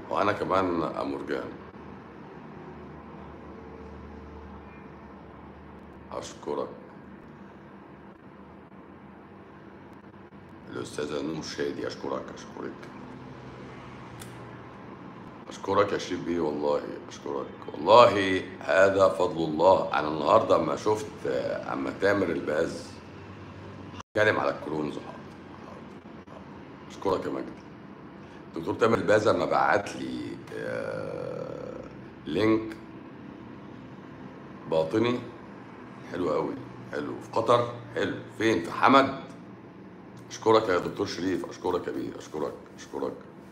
وانا كمان امورجان اشكرك الاستاذه نور شادي اشكرك اشكرك اشكرك يا شريف بيه والله اشكرك والله هذا فضل الله انا النهارده اما شفت آه، اما تامر الباز اتكلم على الكرونز اشكرك يا مجدي دكتور تامر الباز اما بعت لي آه، لينك باطني حلو قوي حلو في قطر حلو فين في حمد اشكرك يا دكتور شريف اشكرك يا بيه اشكرك اشكرك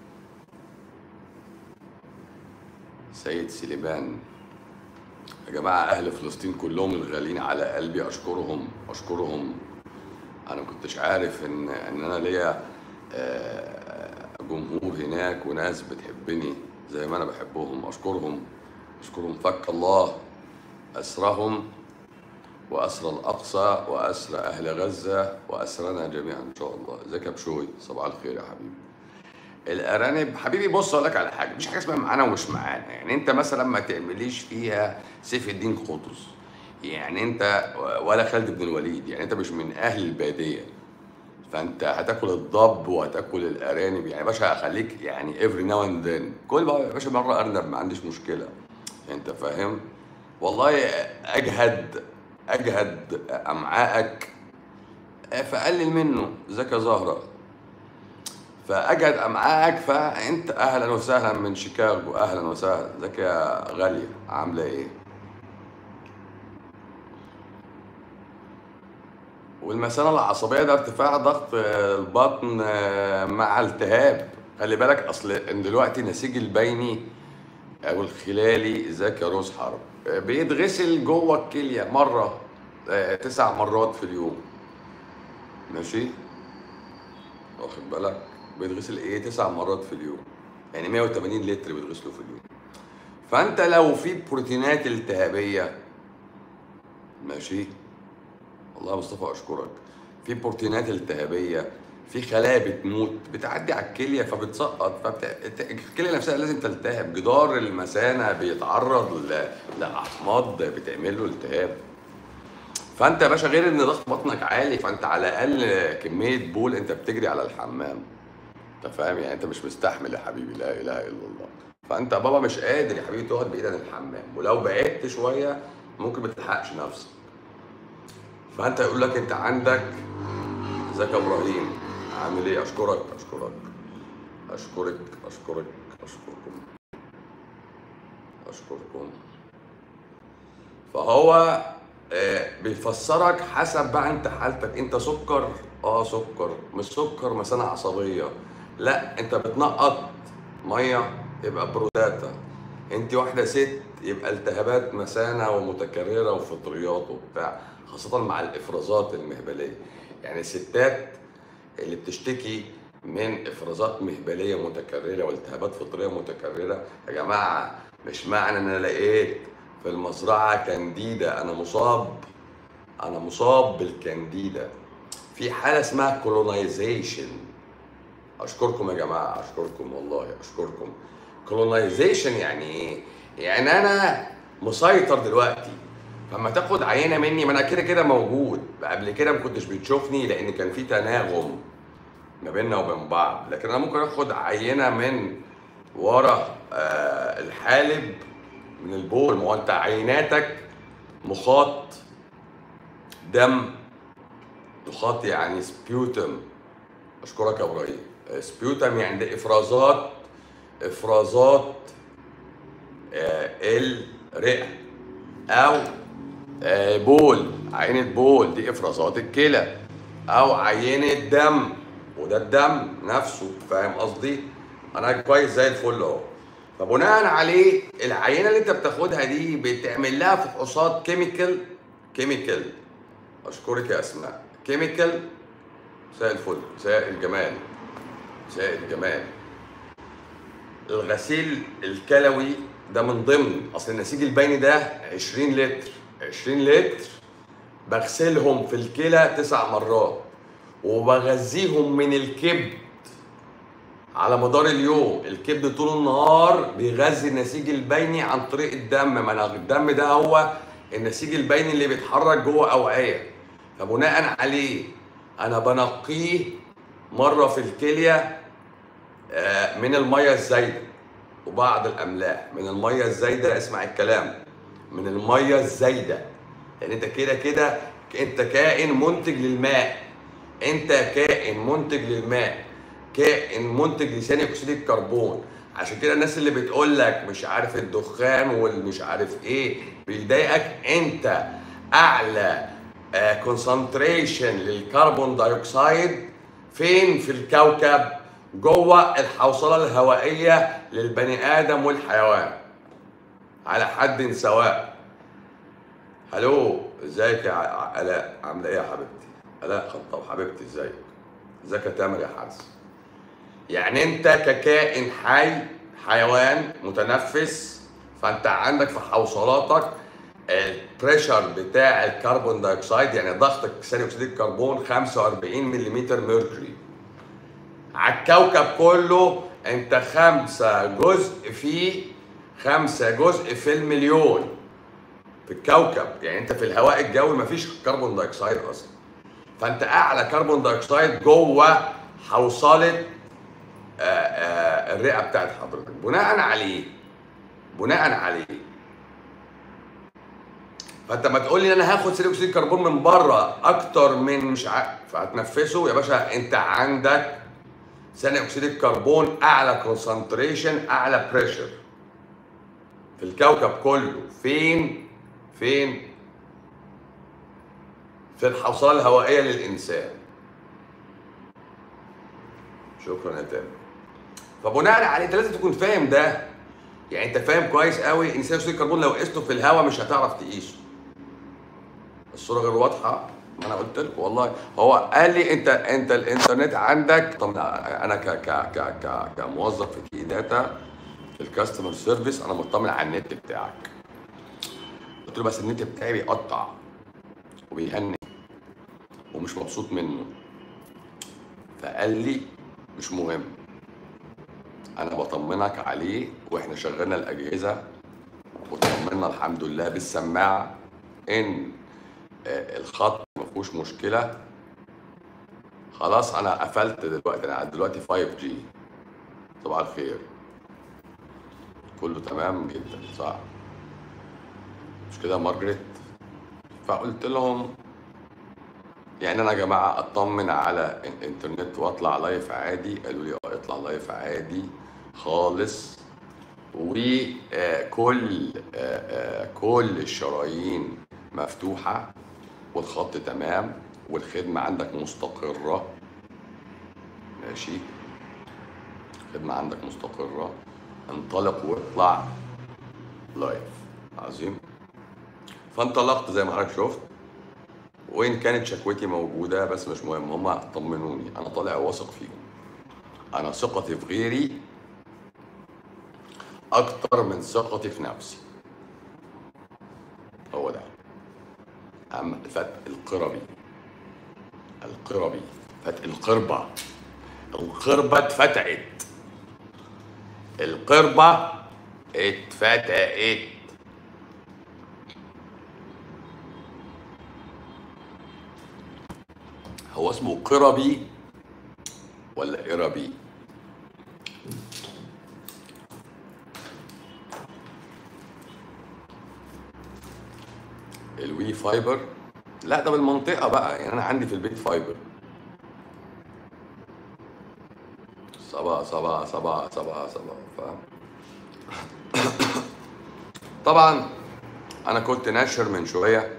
سيد سليمان يا جماعة أهل فلسطين كلهم الغاليين على قلبي أشكرهم أشكرهم أنا ما كنتش عارف إن إن أنا ليا آه، جمهور هناك وناس بتحبني زي ما أنا بحبهم أشكرهم أشكرهم فك الله أسرهم وأسرى الأقصى وأسرى أهل غزة وأسرنا جميعا إن شاء الله ازيك يا بشوي صباح الخير يا حبيبي الارانب حبيبي بص اقول لك على حاجه مفيش حاجه اسمها معانا ومش معانا يعني انت مثلا ما تعمليش فيها سيف الدين قطز يعني انت ولا خالد بن الوليد يعني انت مش من اهل الباديه فانت هتاكل الضب وهتاكل الارانب يعني يا باشا هخليك يعني افري ناو اند ذن كل بقى يا باشا مره ارنب ما عنديش مشكله انت فاهم والله اجهد اجهد امعائك فقلل منه ازيك يا زهره فاجهد امعائك فانت اهلا وسهلا من شيكاغو اهلا وسهلا ازيك يا غاليه عامله ايه والمثانه العصبيه ده ارتفاع ضغط البطن مع التهاب خلي بالك اصل ان دلوقتي نسيج البيني او الخلالي ازيك يا روز حرب بيتغسل جوه الكليه مره آه، تسع مرات في اليوم ماشي واخد بالك بيتغسل ايه تسع مرات في اليوم يعني 180 لتر بيتغسلوا في اليوم فانت لو في بروتينات التهابيه ماشي والله يا مصطفى اشكرك في بروتينات التهابيه في خلايا بتموت بتعدي على الكليه فبتسقط فبت... الكليه نفسها لازم تلتهب جدار المثانه بيتعرض ل... لاحماض بتعمل له التهاب فانت يا باشا غير ان ضغط بطنك عالي فانت على الاقل كميه بول انت بتجري على الحمام انت فاهم يعني انت مش مستحمل يا حبيبي لا اله الا الله فانت يا بابا مش قادر يا حبيبي تقعد بعيد عن الحمام ولو بعدت شويه ممكن ما تلحقش نفسك فانت يقول لك انت عندك ازيك يا ابراهيم عامل ايه اشكرك اشكرك اشكرك اشكرك اشكركم اشكركم فهو آه، بيفسرك حسب بقى انت حالتك انت سكر اه سكر مش سكر مثانه عصبيه لا انت بتنقط ميه يبقى بروتاتا انت واحده ست يبقى التهابات مثانه ومتكرره وفطريات وبتاع خاصه مع الافرازات المهبليه يعني الستات اللي بتشتكي من افرازات مهبليه متكرره والتهابات فطريه متكرره يا جماعه مش معنى ان انا لقيت في المزرعه كانديدا انا مصاب انا مصاب بالكانديدا في حاله اسمها كولونايزيشن اشكركم يا جماعه اشكركم والله اشكركم كولونايزيشن يعني ايه يعني انا مسيطر دلوقتي فما تاخد عينه مني ما انا كده كده موجود قبل كده ما كنتش بتشوفني لان كان في تناغم ما بيننا وبين بعض لكن انا ممكن اخد عينه من ورا آه الحالب من البول ما هو انت عيناتك مخاط دم مخاط يعني سبيوتم اشكرك يا ابراهيم سبيوتم يعني ده افرازات افرازات آه، الرئه او آه، بول عينه بول دي افرازات الكلى او عينه دم وده الدم نفسه فاهم قصدي انا كويس زي الفل اهو فبناء عليه العينه اللي انت بتاخدها دي بتعمل لها فحوصات كيميكال كيميكال اشكرك يا اسماء كيميكال مساء الفل مساء الجمال مساء الجمال الغسيل الكلوي ده من ضمن اصل النسيج البيني ده 20 لتر 20 لتر بغسلهم في الكلى تسع مرات وبغذيهم من الكبد على مدار اليوم الكبد طول النهار بيغذي النسيج البيني عن طريق الدم ما أنا الدم ده هو النسيج البيني اللي بيتحرك جوه اوعيه فبناء عليه انا بنقيه مره في الكليه آه، من الميه الزايده وبعض الاملاح من الميه الزايده اسمع الكلام من الميه الزايده يعني انت كده كده انت كائن منتج للماء انت كائن منتج للماء كائن منتج لثاني اكسيد الكربون عشان كده الناس اللي بتقول لك مش عارف الدخان والمش عارف ايه بيضايقك انت اعلى كونسنتريشن للكربون دايوكسيد فين في الكوكب جوه الحوصله الهوائيه للبني ادم والحيوان على حد سواء الو ازيك يا ع- الاء عامله ايه يا حبيبتي الاء خطاب حبيبتي ازيك ازيك يا تامر يا حارس يعني انت ككائن حي حيوان متنفس فانت عندك في حوصلاتك البريشر بتاع الكربون دايوكسيد يعني ضغط ثاني اكسيد الكربون 45 ملم ميركوري على الكوكب كله انت خمسة جزء في خمسة جزء في المليون في الكوكب يعني انت في الهواء الجوي مفيش كربون دايوكسيد اصلا فانت اعلى كربون دايوكسيد جوه حوصله آه، آه، الرئه بتاعت حضرتك بناء عليه بناء عليه فانت ما تقول لي انا هاخد ثاني اكسيد الكربون من بره اكتر من مش عارف فهتنفسه يا باشا انت عندك ثاني اكسيد الكربون اعلى كونسنتريشن اعلى بريشر في الكوكب كله فين فين في الحوصله الهوائيه للانسان شكرا يا تامر فبناء عليه انت لازم تكون فاهم ده يعني انت فاهم كويس قوي ان ثاني اكسيد الكربون لو قسته في الهواء مش هتعرف تقيسه الصوره غير واضحه ما انا قلت لكم والله هو قال لي انت انت الانترنت عندك طب انا ك ك ك ك كموظف في كي داتا في الكاستمر سيرفيس انا مطمن على النت بتاعك قلت له بس النت بتاعي بيقطع وبيهنج ومش مبسوط منه فقال لي مش مهم انا بطمنك عليه واحنا شغلنا الاجهزه وطمنا الحمد لله بالسماعه ان آه، الخط ما فيهوش مشكله خلاص انا قفلت دلوقتي انا دلوقتي 5 جي صباح الخير كله تمام جدا صح مش كده يا مارجريت فقلت لهم يعني انا يا جماعه اطمن على الانترنت واطلع لايف عادي قالوا لي اه اطلع لايف عادي خالص وكل كل الشرايين مفتوحه والخط تمام والخدمه عندك مستقره ماشي الخدمه عندك مستقره انطلق واطلع لايف عظيم فانطلقت زي ما حضرتك شفت وان كانت شكوتي موجوده بس مش مهم هما طمنوني انا طالع واثق فيهم انا ثقتي في غيري اكتر من ثقتي في نفسي هو ده اما فتح القربي القربي فتح القربة القربة اتفتحت القربة اتفتحت هو اسمه قربي ولا قربي الوي فايبر لا ده بالمنطقة بقى يعني أنا عندي في البيت فايبر صبا صبا صبا صبا صبا فاهم طبعا أنا كنت ناشر من شوية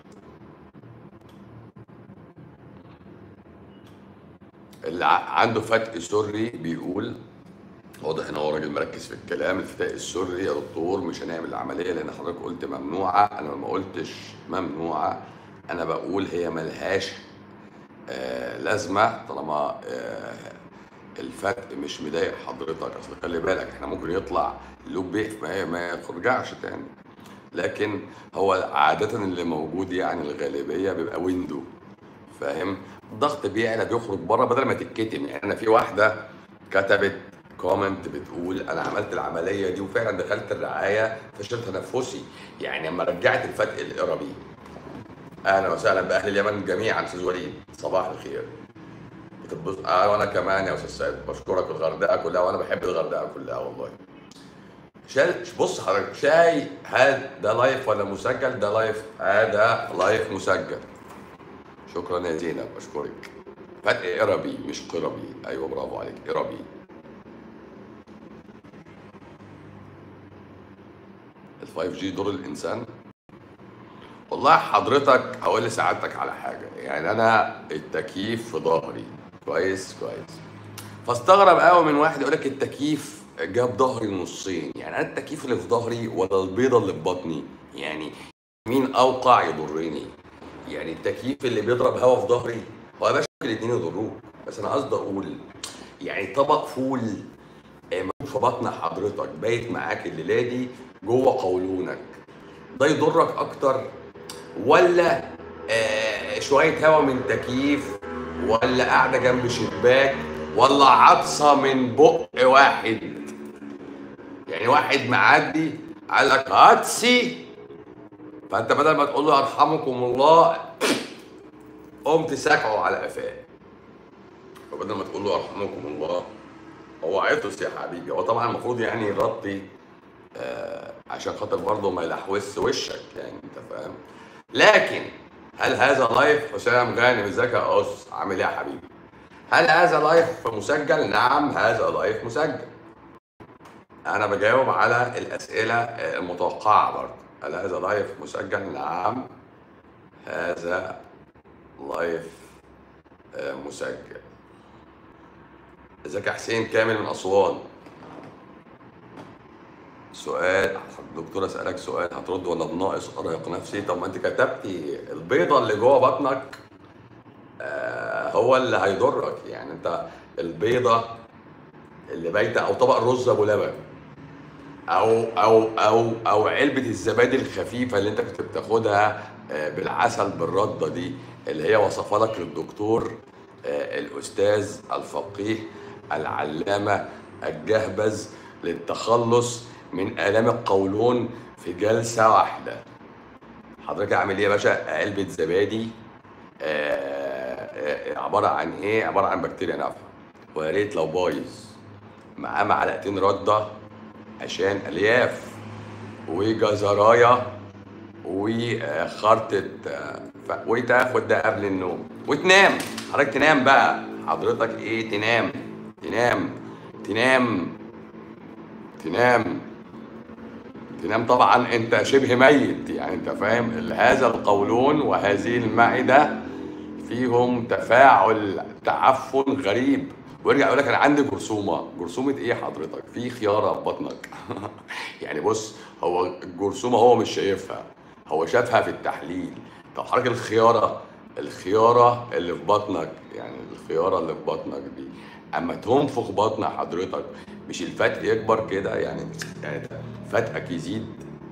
اللي ع- عنده فتق سري بيقول واضح ان هو راجل مركز في الكلام الفتاء السري يا دكتور مش هنعمل العمليه لان حضرتك قلت ممنوعه انا ما قلتش ممنوعه انا بقول هي ملهاش آه لازمه طالما آه الفتق مش مضايق حضرتك اصل خلي بالك احنا ممكن يطلع لوب بيف ما ما يرجعش تاني لكن هو عادة اللي موجود يعني الغالبية بيبقى ويندو فاهم الضغط بيعلى بيخرج بره بدل ما تتكتم يعني انا في واحدة كتبت كومنت بتقول انا عملت العمليه دي وفعلا دخلت الرعايه فشل تنفسي يعني لما رجعت الفتق الاربي اهلا وسهلا باهل اليمن جميعا استاذ وليد صباح الخير بتبص اه وانا كمان يا استاذ سيد بشكرك الغردقه كلها وانا بحب الغردقه كلها والله شال بص حضرتك شاي هل ده لايف ولا مسجل ده لايف هذا لايف مسجل شكرا يا زينب اشكرك فتق اربي مش قربي ايوه برافو عليك اربي ال 5 جي دور الانسان والله حضرتك هقول لسعادتك على حاجه يعني انا التكييف في ظهري كويس كويس فاستغرب قوي من واحد يقول لك التكييف جاب ظهري نصين يعني انا التكييف اللي في ظهري ولا البيضه اللي في بطني يعني مين اوقع يضرني يعني التكييف اللي بيضرب هوا في ظهري هو يا باشا الاثنين يضروك بس انا قصدي اقول يعني طبق فول آه، موجود في بطن حضرتك بايت معاك الليله دي جوه قولونك ده يضرك اكتر ولا آه شويه هوا من تكييف ولا قاعده جنب شباك ولا عطسه من بق واحد يعني واحد معدي قال لك هاتسي فانت بدل ما تقول له يرحمكم الله قمت ساكعه على قفاه فبدل ما تقول له يرحمكم الله هو عطس يا حبيبي هو طبعا المفروض يعني يغطي آه عشان خاطر برضه ما يلحوس وشك يعني انت فاهم لكن هل هذا لايف حسام غانم ازيك يا اس عامل ايه يا حبيبي هل هذا لايف مسجل نعم هذا لايف مسجل انا بجاوب على الاسئله المتوقعه برضه هل هذا لايف مسجل نعم هذا لايف آه، مسجل ازيك يا حسين كامل من اسوان سؤال الدكتور اسالك سؤال هترد ولا بناقص ارهق نفسي طب ما انت كتبتي البيضه اللي جوه بطنك آه هو اللي هيضرك يعني انت البيضه اللي بايته او طبق الرز ابو لبن او او او او علبه الزبادي الخفيفه اللي انت كنت بتاخدها آه، بالعسل بالرده دي اللي هي وصفها لك الدكتور آه، الاستاذ الفقيه العلامه الجهبذ للتخلص من الام القولون في جلسه واحده حضرتك اعمل ايه يا باشا علبه زبادي آه، آه، عباره عن ايه عباره عن بكتيريا نافعه ويا ريت لو بايظ معاه معلقتين رده عشان الياف وجزرايه وخرطه آه، ف- وتاخد ده قبل النوم وتنام حضرتك تنام بقى حضرتك ايه تنام تنام تنام تنام تنام طبعا انت شبه ميت يعني انت فاهم هذا القولون وهذه المعده فيهم تفاعل تعفن غريب ويرجع يقول لك انا عندي جرثومه جرثومه ايه حضرتك في خياره في بطنك يعني بص هو الجرثومه هو مش شايفها هو شافها في التحليل طب حضرتك الخياره الخياره اللي في بطنك يعني الخياره اللي في بطنك دي اما تنفخ بطن حضرتك مش الفتق يكبر كده يعني يعني فتقك يزيد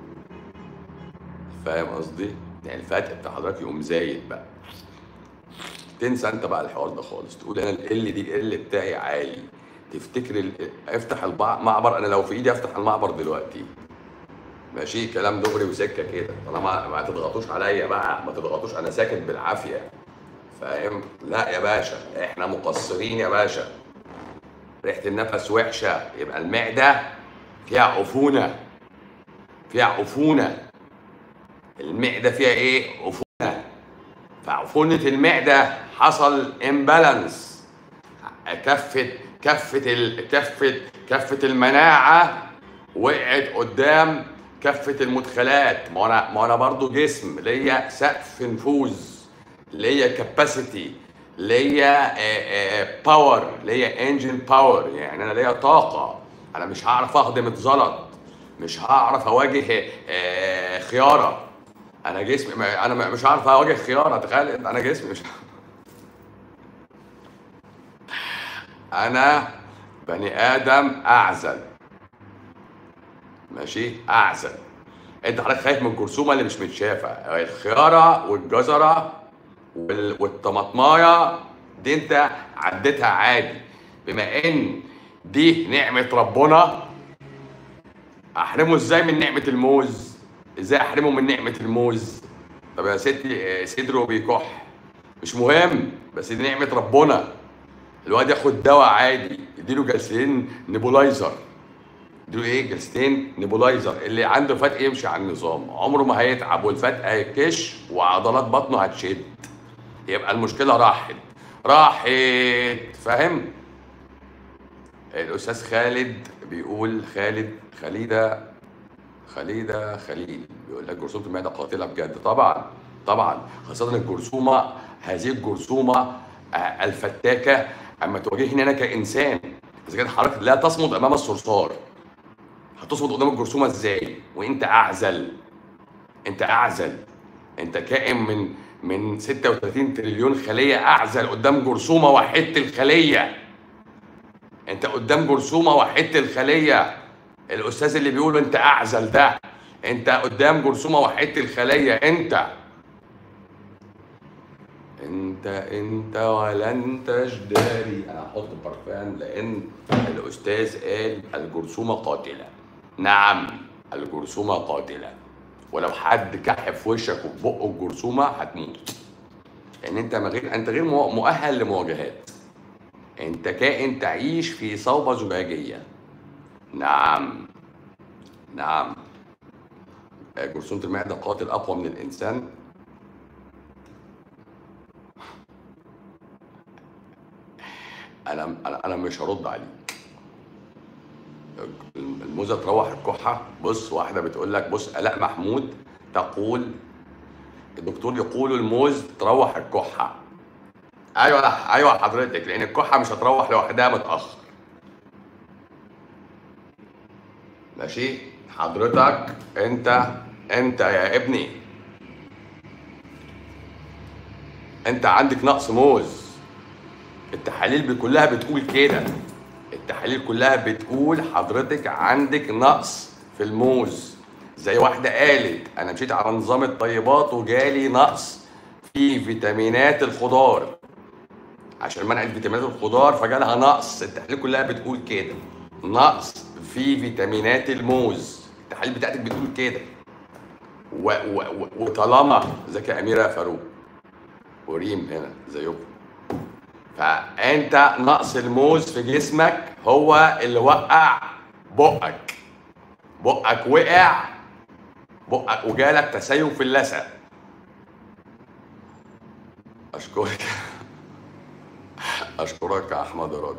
فاهم قصدي؟ يعني الفتق بتاع حضرتك يقوم زايد بقى تنسى انت بقى الحوار ده خالص تقول انا ال دي ال بتاعي عالي تفتكر ال... افتح المعبر انا لو في ايدي افتح المعبر دلوقتي ماشي كلام دغري وسكه كده طالما ما تضغطوش عليا بقى ما تضغطوش انا ساكت بالعافيه فاهم لا يا باشا احنا مقصرين يا باشا ريحه النفس وحشه يبقى المعده فيها عفونه فيها عفونه المعده فيها ايه عفونه فعفونه المعده حصل امبالانس كفه كفه ال... كفه كفه المناعه وقعت قدام كفه المدخلات ما انا ما انا برضو جسم ليا سقف نفوذ ليا كاباسيتي ليا باور ليا انجن باور يعني انا ليا طاقه انا مش هعرف اهضم اتزلط مش هعرف اواجه آه، خياره انا جسمي ما- انا مش هعرف اواجه خياره تخيل انت انا جسمي مش انا بني ادم اعزل ماشي اعزل انت حضرتك خايف من الجرثومه اللي مش متشافه الخياره والجزره وال- والطماطمايه دي انت عديتها عادي بما ان دي نعمه ربنا احرمه ازاي من نعمه الموز ازاي احرمه من نعمه الموز طب يا ستي آه، صدره بيكح مش مهم بس دي نعمه ربنا الواد ياخد دواء عادي يديله جلستين نيبولايزر يديله ايه جلستين نيبولايزر اللي عنده فتق يمشي على النظام عمره ما هيتعب والفتق هيكش وعضلات بطنه هتشد يبقى المشكله راحت راحت فاهم الاستاذ خالد بيقول خالد خليده خليده خليل بيقول لك جرثومه المعده قاتله بجد طبعا طبعا خاصه الجرثومه هذه الجرثومه آه، الفتاكه اما تواجهني انا كانسان اذا كانت حضرتك لا تصمد امام الصرصار هتصمد قدام الجرثومه ازاي وانت اعزل انت اعزل انت كائن من من 36 تريليون خليه اعزل قدام جرثومه وحدت الخليه انت قدام جرثومه وحدت الخليه الاستاذ اللي بيقول انت اعزل ده انت قدام جرثومه وحدت الخليه انت انت انت ولا انت جداري انا هحط برفان لان الاستاذ قال الجرثومه قاتله نعم الجرثومه قاتله ولو حد كح في وشك وفي بقه الجرثومه هتموت لان انت ما غير انت غير مؤ- مؤهل لمواجهات انت كائن تعيش في صوبه زجاجيه نعم نعم جرثومه المعده قاتل اقوى من الانسان انا انا انا مش هرد عليك الموزه تروح الكحه بص واحده بتقول لك بص الاء محمود تقول الدكتور يقول الموز تروح الكحه ايوه ايوه حضرتك لان الكحه مش هتروح لوحدها متاخر ماشي حضرتك انت انت يا ابني انت عندك نقص موز التحاليل كلها بتقول كده التحاليل كلها بتقول حضرتك عندك نقص في الموز زي واحدة قالت أنا مشيت على نظام الطيبات وجالي نقص في فيتامينات الخضار عشان منع فيتامينات الخضار فجالها نقص التحاليل كلها بتقول كده نقص في فيتامينات الموز التحاليل بتاعتك بتقول كده و و و وطالما ازيك يا أميرة فاروق وريم هنا زيكم فانت نقص الموز في جسمك هو اللي وقع بقك بقك وقع بقك وجالك تسيب في اللثه اشكرك اشكرك يا احمد رد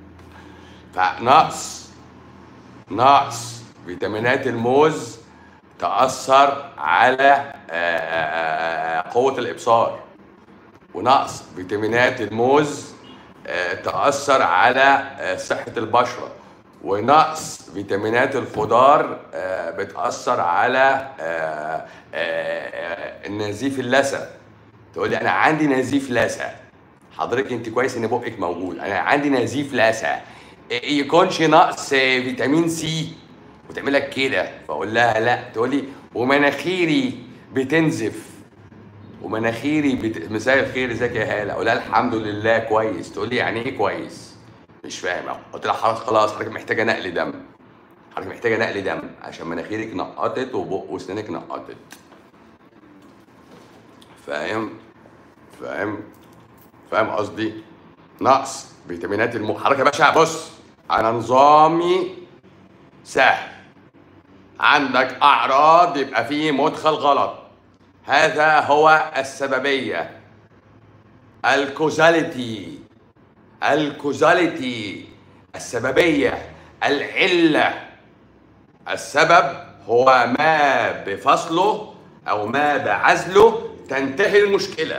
فنقص نقص فيتامينات الموز تاثر على آه، آه، آه، قوه الابصار ونقص فيتامينات الموز آه، تأثر على آه، صحة البشرة ونقص فيتامينات الخضار آه، بتأثر على آه، آه، آه، النزيف اللثة تقول لي أنا عندي نزيف لثة حضرتك أنت كويس إن بقك موجود أنا عندي نزيف لثة إيه يكونش نقص آه، فيتامين سي وتعمل لك كده فأقول لها لا تقول لي ومناخيري بتنزف ومناخيري بت... مساء الخير ازيك يا هاله اقول لها الحمد لله كويس تقول لي يعني ايه كويس مش فاهم قلت لها حضرتك خلاص حضرتك محتاجه نقل دم حضرتك محتاجه نقل دم عشان مناخيرك نقطت وبق واسنانك نقطت فاهم فاهم فاهم قصدي نقص فيتامينات الم حضرتك يا باشا بص انا نظامي سهل عندك اعراض يبقى فيه مدخل غلط هذا هو السببية الكوزاليتي الكوزاليتي السببية العلة السبب هو ما بفصله أو ما بعزله تنتهي المشكلة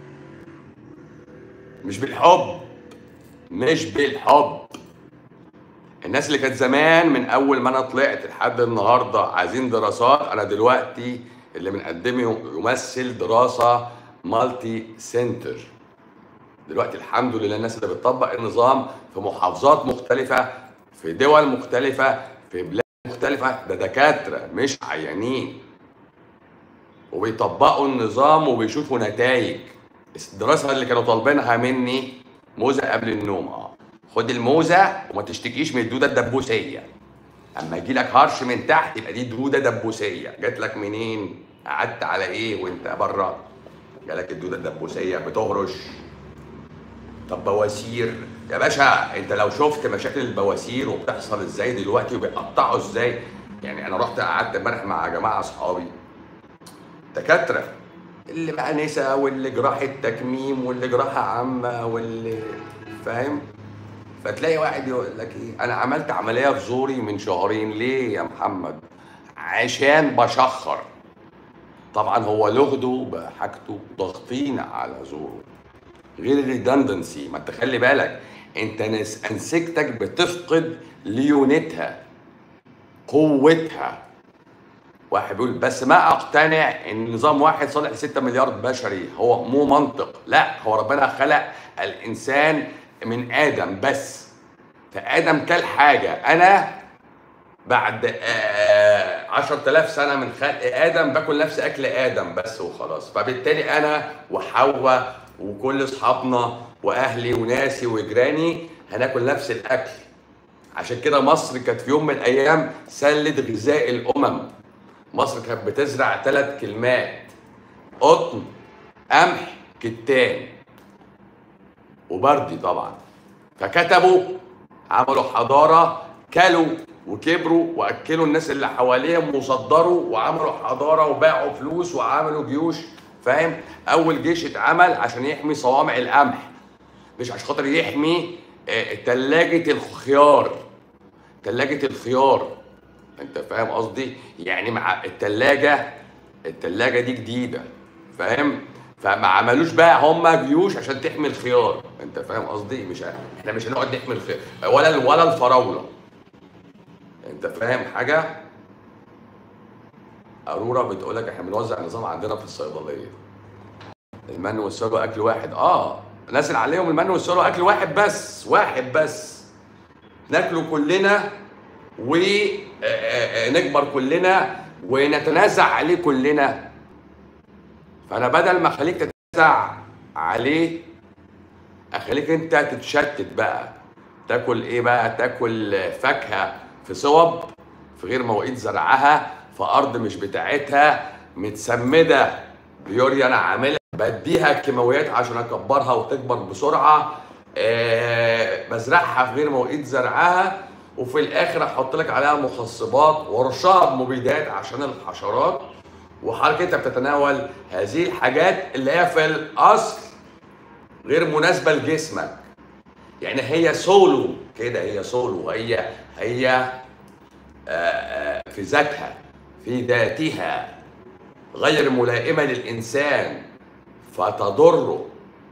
مش بالحب مش بالحب الناس اللي كانت زمان من اول ما انا طلعت لحد النهارده عايزين دراسات انا دلوقتي اللي بنقدمه يمثل دراسه مالتي سنتر دلوقتي الحمد لله الناس اللي بتطبق النظام في محافظات مختلفه في دول مختلفه في بلاد مختلفه ده دكاتره مش عيانين وبيطبقوا النظام وبيشوفوا نتائج الدراسه اللي كانوا طالبينها مني موزه قبل النوم اه خد الموزه وما تشتكيش من الدوده الدبوسيه اما يجي لك هرش من تحت يبقى دي دوده دبوسيه جات لك منين قعدت على ايه وانت بره جالك الدوده الدبوسيه بتهرش طب بواسير يا باشا انت لو شفت مشاكل البواسير وبتحصل ازاي دلوقتي وبيقطعوا ازاي يعني انا رحت قعدت امبارح مع جماعه اصحابي دكاتره اللي بقى نسا واللي جراحه تكميم واللي جراحه عامه واللي فاهم فتلاقي واحد يقول لك ايه انا عملت عمليه في زوري من شهرين ليه يا محمد عشان بشخر طبعا هو لغده بحاجته ضاغطين على زوره غير الريدندنسي ما انت خلي بالك انت نس- انسجتك بتفقد ليونتها قوتها واحد بيقول بس ما اقتنع ان نظام واحد صالح ل 6 مليار بشري هو مو منطق لا هو ربنا خلق الانسان من ادم بس فادم كل حاجه انا بعد آه 10000 سنه من خلق ادم باكل نفس اكل ادم بس وخلاص فبالتالي انا وحواء وكل اصحابنا واهلي وناسي وجيراني هناكل نفس الاكل عشان كده مصر كانت في يوم من الايام سله غذاء الامم مصر كانت بتزرع ثلاث كلمات قطن قمح كتان وبردي طبعا فكتبوا عملوا حضاره كلوا وكبروا واكلوا الناس اللي حواليهم وصدروا وعملوا حضاره وباعوا فلوس وعملوا جيوش فاهم اول جيش اتعمل عشان يحمي صوامع القمح مش عشان خاطر يحمي آه، تلاجة الخيار تلاجة الخيار انت فاهم قصدي يعني مع التلاجة التلاجة دي جديدة فاهم فما عملوش بقى هم جيوش عشان تحمي الخيار انت فاهم قصدي مش ه- احنا مش هنقعد نحمي الخيار ولا ولا الفراولة انت فاهم حاجة أرورا بتقول لك احنا بنوزع نظام عندنا في الصيدلية المن والسلوى اكل واحد اه نازل عليهم المن والسلوى اكل واحد بس واحد بس ناكله كلنا ونكبر كلنا ونتنازع عليه كلنا فانا بدل ما اخليك تتنازع عليه اخليك انت تتشتت بقى تاكل ايه بقى تاكل فاكهه في صوب في غير مواعيد زرعها في ارض مش بتاعتها متسمده بيوريا انا عاملها بديها كيماويات عشان اكبرها وتكبر بسرعه آه بزرعها في غير مواعيد زرعها وفي الاخر احط لك عليها مخصبات وارشها بمبيدات عشان الحشرات وحضرتك انت بتتناول هذه الحاجات اللي هي في الاصل غير مناسبه لجسمك يعني هي سولو كده هي سولو هي هي آه، آه، في ذاتها في ذاتها غير ملائمه للانسان فتضره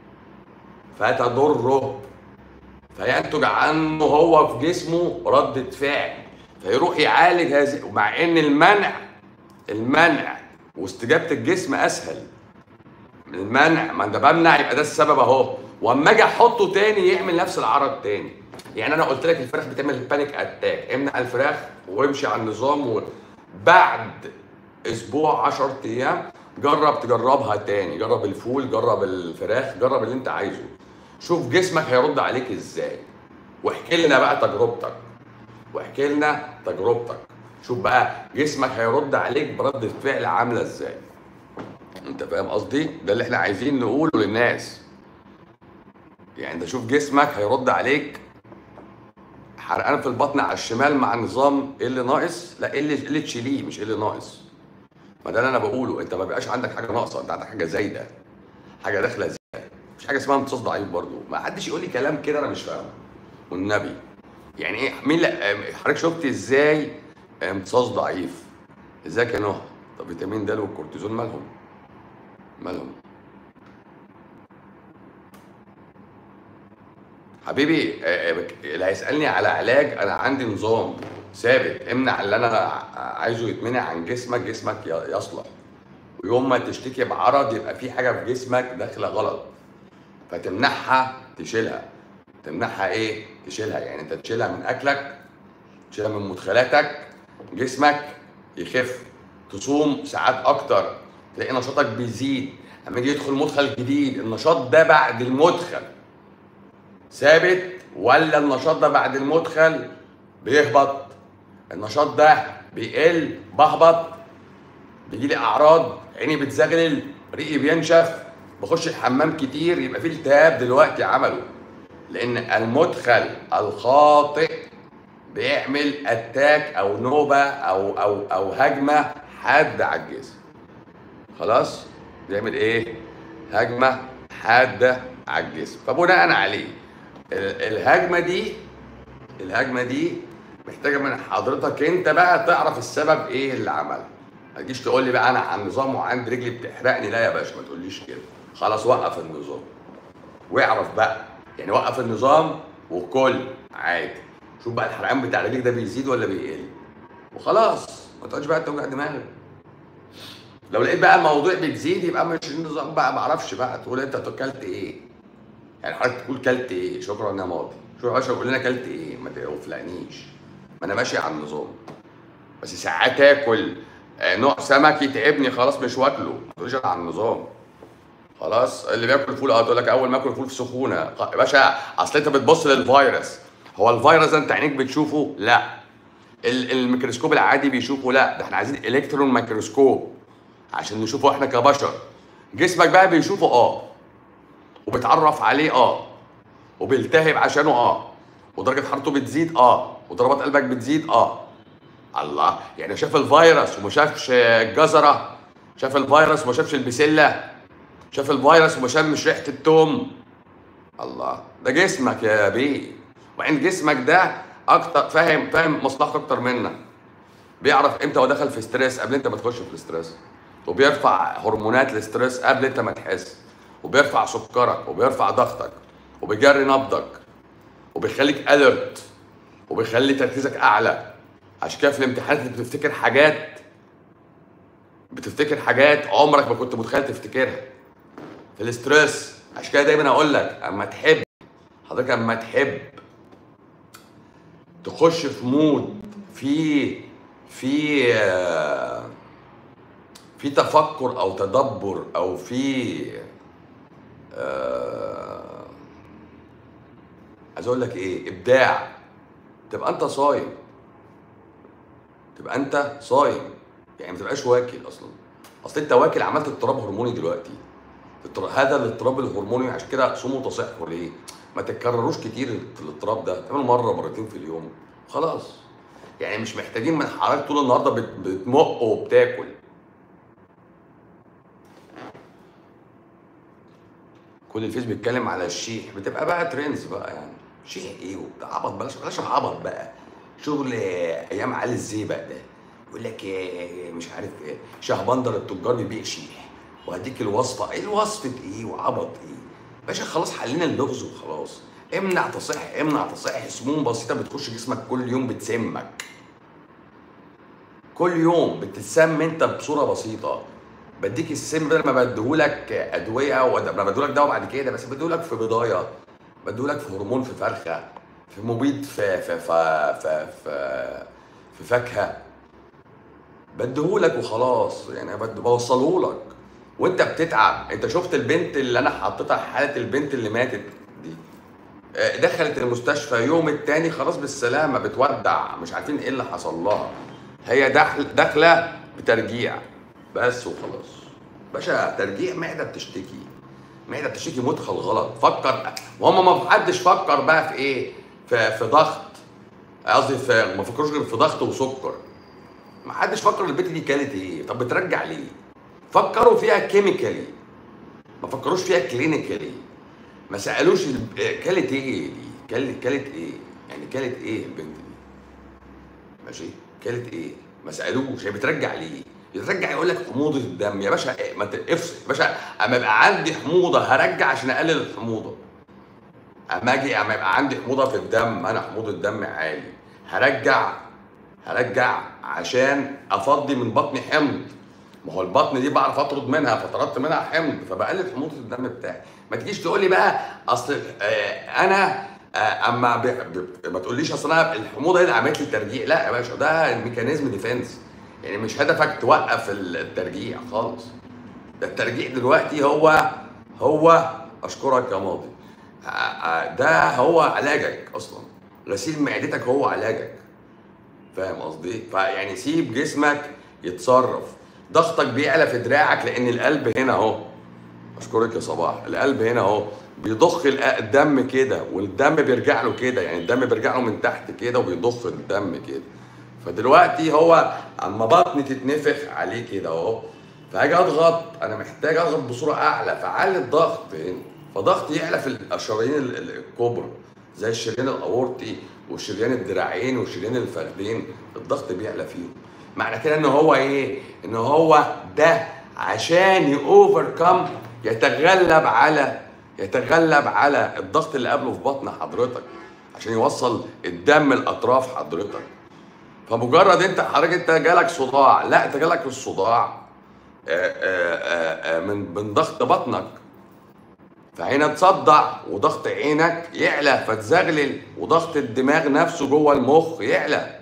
فتضره فينتج عنه هو في جسمه ردة فعل فيروح يعالج هذه ومع ان المنع المنع واستجابة الجسم اسهل من المنع ما انت بمنع يبقى ده السبب اهو واما اجي احطه تاني يعمل نفس العرض تاني يعني انا قلت لك الفراخ بتعمل بانيك اتاك امنع الفراخ وامشي على النظام وبعد اسبوع 10 ايام جرب تجربها تاني جرب الفول جرب الفراخ جرب اللي انت عايزه شوف جسمك هيرد عليك ازاي واحكي لنا بقى تجربتك واحكي لنا تجربتك شوف بقى جسمك هيرد عليك بردة فعل عاملة ازاي انت فاهم قصدي ده اللي احنا عايزين نقوله للناس يعني انت شوف جسمك هيرد عليك حرقان في البطن على الشمال مع نظام ايه اللي ناقص لا ايه اللي إيه اللي تشيليه مش ايه اللي ناقص ما ده اللي انا بقوله انت ما بيبقاش عندك حاجه ناقصه انت عندك حاجه زايده حاجه داخله زياده مش حاجه اسمها امتصاص ضعيف برضو ما حدش يقول لي كلام كده انا مش فاهمه والنبي يعني ايه مين لا ام- حضرتك شفت ازاي امتصاص ضعيف ازيك يا نهى طب فيتامين د والكورتيزون مالهم مالهم حبيبي آه، آه، اللي هيسالني على علاج انا عندي نظام ثابت امنع اللي انا عايزه يتمنع عن جسمك جسمك ي- يصلح ويوم ما تشتكي بعرض يبقى في حاجه في جسمك داخله غلط فتمنعها تشيلها تمنعها ايه تشيلها يعني انت تشيلها من اكلك تشيلها من مدخلاتك جسمك يخف تصوم ساعات اكتر تلاقي نشاطك بيزيد اما يجي يدخل مدخل جديد النشاط ده بعد المدخل ثابت ولا النشاط ده بعد المدخل بيهبط النشاط ده بيقل بهبط بيجي لي اعراض عيني بتزغلل ريقي بينشف بخش الحمام كتير يبقى في التهاب دلوقتي عمله لان المدخل الخاطئ بيعمل اتاك او نوبه او او او هجمه حاده على الجسم خلاص بيعمل ايه هجمه حاده على الجسم فبناء عليه ال- الهجمه دي الهجمه دي محتاجه من حضرتك انت بقى تعرف السبب ايه اللي عملها ما تجيش تقول لي بقى انا عن نظام وعندي رجلي بتحرقني لا يا باشا ما تقوليش كده خلاص وقف النظام واعرف بقى يعني وقف النظام وكل عادي شوف بقى الحرقان بتاع رجلك ده بيزيد ولا بيقل وخلاص ما تقعدش بقى توجع دماغك لو لقيت بقى الموضوع بتزيد يبقى مش النظام بقى ما اعرفش بقى تقول انت اكلت ايه يعني حضرتك تقول كلت ايه شكرا يا ماضي شو يا باشا قول لنا كلت ايه ما تقفلقنيش ما انا ماشي على النظام بس ساعات اكل آه، نوع سمك يتعبني خلاص مش واكله ما تقوليش أنا على النظام خلاص اللي بياكل فول اه تقول لك اول ما اكل فول في سخونه يا باشا اصل انت بتبص للفيروس هو الفيروس ده انت عينيك بتشوفه لا ال- الميكروسكوب العادي بيشوفه لا ده احنا عايزين الكترون ميكروسكوب عشان نشوفه احنا كبشر جسمك بقى بيشوفه اه وبتعرف عليه اه وبيلتهب عشانه اه ودرجه حرارته بتزيد اه وضربات قلبك بتزيد اه الله يعني شاف الفيروس وما شافش الجزره شاف الفيروس وما شافش البسله شاف الفيروس وما شمش ريحه التوم الله ده جسمك يا بيه وبعدين جسمك ده اكتر فاهم فاهم مصلحته اكتر منك بيعرف امتى هو دخل في ستريس قبل انت ما تخش في الاستريس وبيرفع هرمونات الاستريس قبل انت ما تحس وبيرفع سكرك وبيرفع ضغطك وبيجري نبضك وبيخليك اليرت وبيخلي تركيزك اعلى عشان كده في الامتحانات انت بتفتكر حاجات بتفتكر حاجات عمرك ما كنت متخيل تفتكرها في الاستريس عشان كده دايما اقول لك اما تحب حضرتك اما تحب تخش في مود في في آه، في تفكر او تدبر او في آه، عايز اقول لك ايه ابداع تبقى انت صايم تبقى انت صايم يعني ما تبقاش واكل اصلا اصل انت واكل عملت اضطراب هرموني دلوقتي اضطر- هذا الاضطراب الهرموني عشان كده صوموا تصحوا ليه ما تتكرروش كتير الاضطراب ده تعمل مره مرتين في اليوم خلاص يعني مش محتاجين من حضرتك طول النهارده بت- بتمق وبتاكل كل الفيس بيتكلم على الشيح بتبقى بقى ترندز بقى يعني شيح ايه وبتاع عبط بلاش بلاش العبط بقى شغل ايام علي الزيبق ده يقول لك إيه مش عارف ايه شهبندر التجار بيبيع شيح وهديك الوصفه ايه الوصفه ايه وعبط ايه باشا خلاص حلينا اللغز وخلاص امنع تصح امنع تصح سموم بسيطه بتخش جسمك كل يوم بتسمك كل يوم بتتسم انت بصوره بسيطه بديك السم بدل ما بديهولك ادويه وما بديهولك دواء بعد كده بس بديهولك في بضايه بديهولك في هرمون في فرخه في مبيد في في في في, في, في فاكهه بديهولك وخلاص يعني بد- بوصلهولك وانت بتتعب انت شفت البنت اللي انا حطيتها حاله البنت اللي ماتت دي آه، دخلت المستشفى يوم التاني خلاص بالسلامه بتودع مش عارفين ايه اللي حصل لها هي داخل داخله بترجيع بس وخلاص باشا ترجيع معده بتشتكي معده بتشتكي مدخل غلط فكر وهم ما حدش فكر بقى في ايه في, في ضغط قصدي في ما فكروش غير في ضغط وسكر ما حدش فكر البنت دي كانت ايه طب بترجع ليه فكروا فيها كيميكالي ما فكروش فيها كلينيكالي ما سالوش ال- كلت ايه دي كلت كلت ايه يعني كلت ايه البنت دي ماشي كلت ايه ما سالوش هي بترجع ليه يترجع يقول لك حموضه الدم يا باشا إيه؟ ما تفصل يا باشا اما يبقى عندي حموضه هرجع عشان اقلل الحموضه اما اجي اما يبقى عندي حموضه في الدم انا حموضه الدم عالي هرجع هرجع عشان افضي من بطني حمض ما هو البطن دي بعرف اطرد منها فطردت منها حمض فبقلل حموضه الدم بتاعي ما تجيش تقول لي بقى اصل آه انا آه اما ب... ب... ما تقوليش اصل انا الحموضه هي اللي عملت لي الترجيع لا يا باشا ده ميكانيزم ديفense يعني مش هدفك توقف الترجيع خالص ده الترجيع دلوقتي هو هو اشكرك يا ماضي آه، آه، ده هو علاجك اصلا غسيل معدتك هو علاجك فاهم قصدي فيعني سيب جسمك يتصرف ضغطك بيعلى في دراعك لان القلب هنا اهو اشكرك يا صباح القلب هنا اهو بيضخ الق- الدم كده والدم بيرجع له كده يعني الدم بيرجع له من تحت كده وبيضخ الدم كده فدلوقتي هو اما بطني تتنفخ عليه كده اهو فهاجي اضغط انا محتاج اضغط بصوره اعلى فعلي الضغط هنا فضغطي يعلى في الشرايين ال- ال- الكبرى زي الشريان الاورطي والشريان الدراعين والشريان الفخذين الضغط بيعلى فيهم معنى كده ان هو ايه ان هو ده عشان يوفركم يتغلب على يتغلب على الضغط اللي قبله في بطن حضرتك عشان يوصل الدم لاطراف حضرتك فمجرد انت حضرتك انت جالك صداع لا انت جالك الصداع آه، آه، آه، آه، من من ضغط بطنك فهنا تصدع وضغط عينك يعلى فتزغلل وضغط الدماغ نفسه جوه المخ يعلى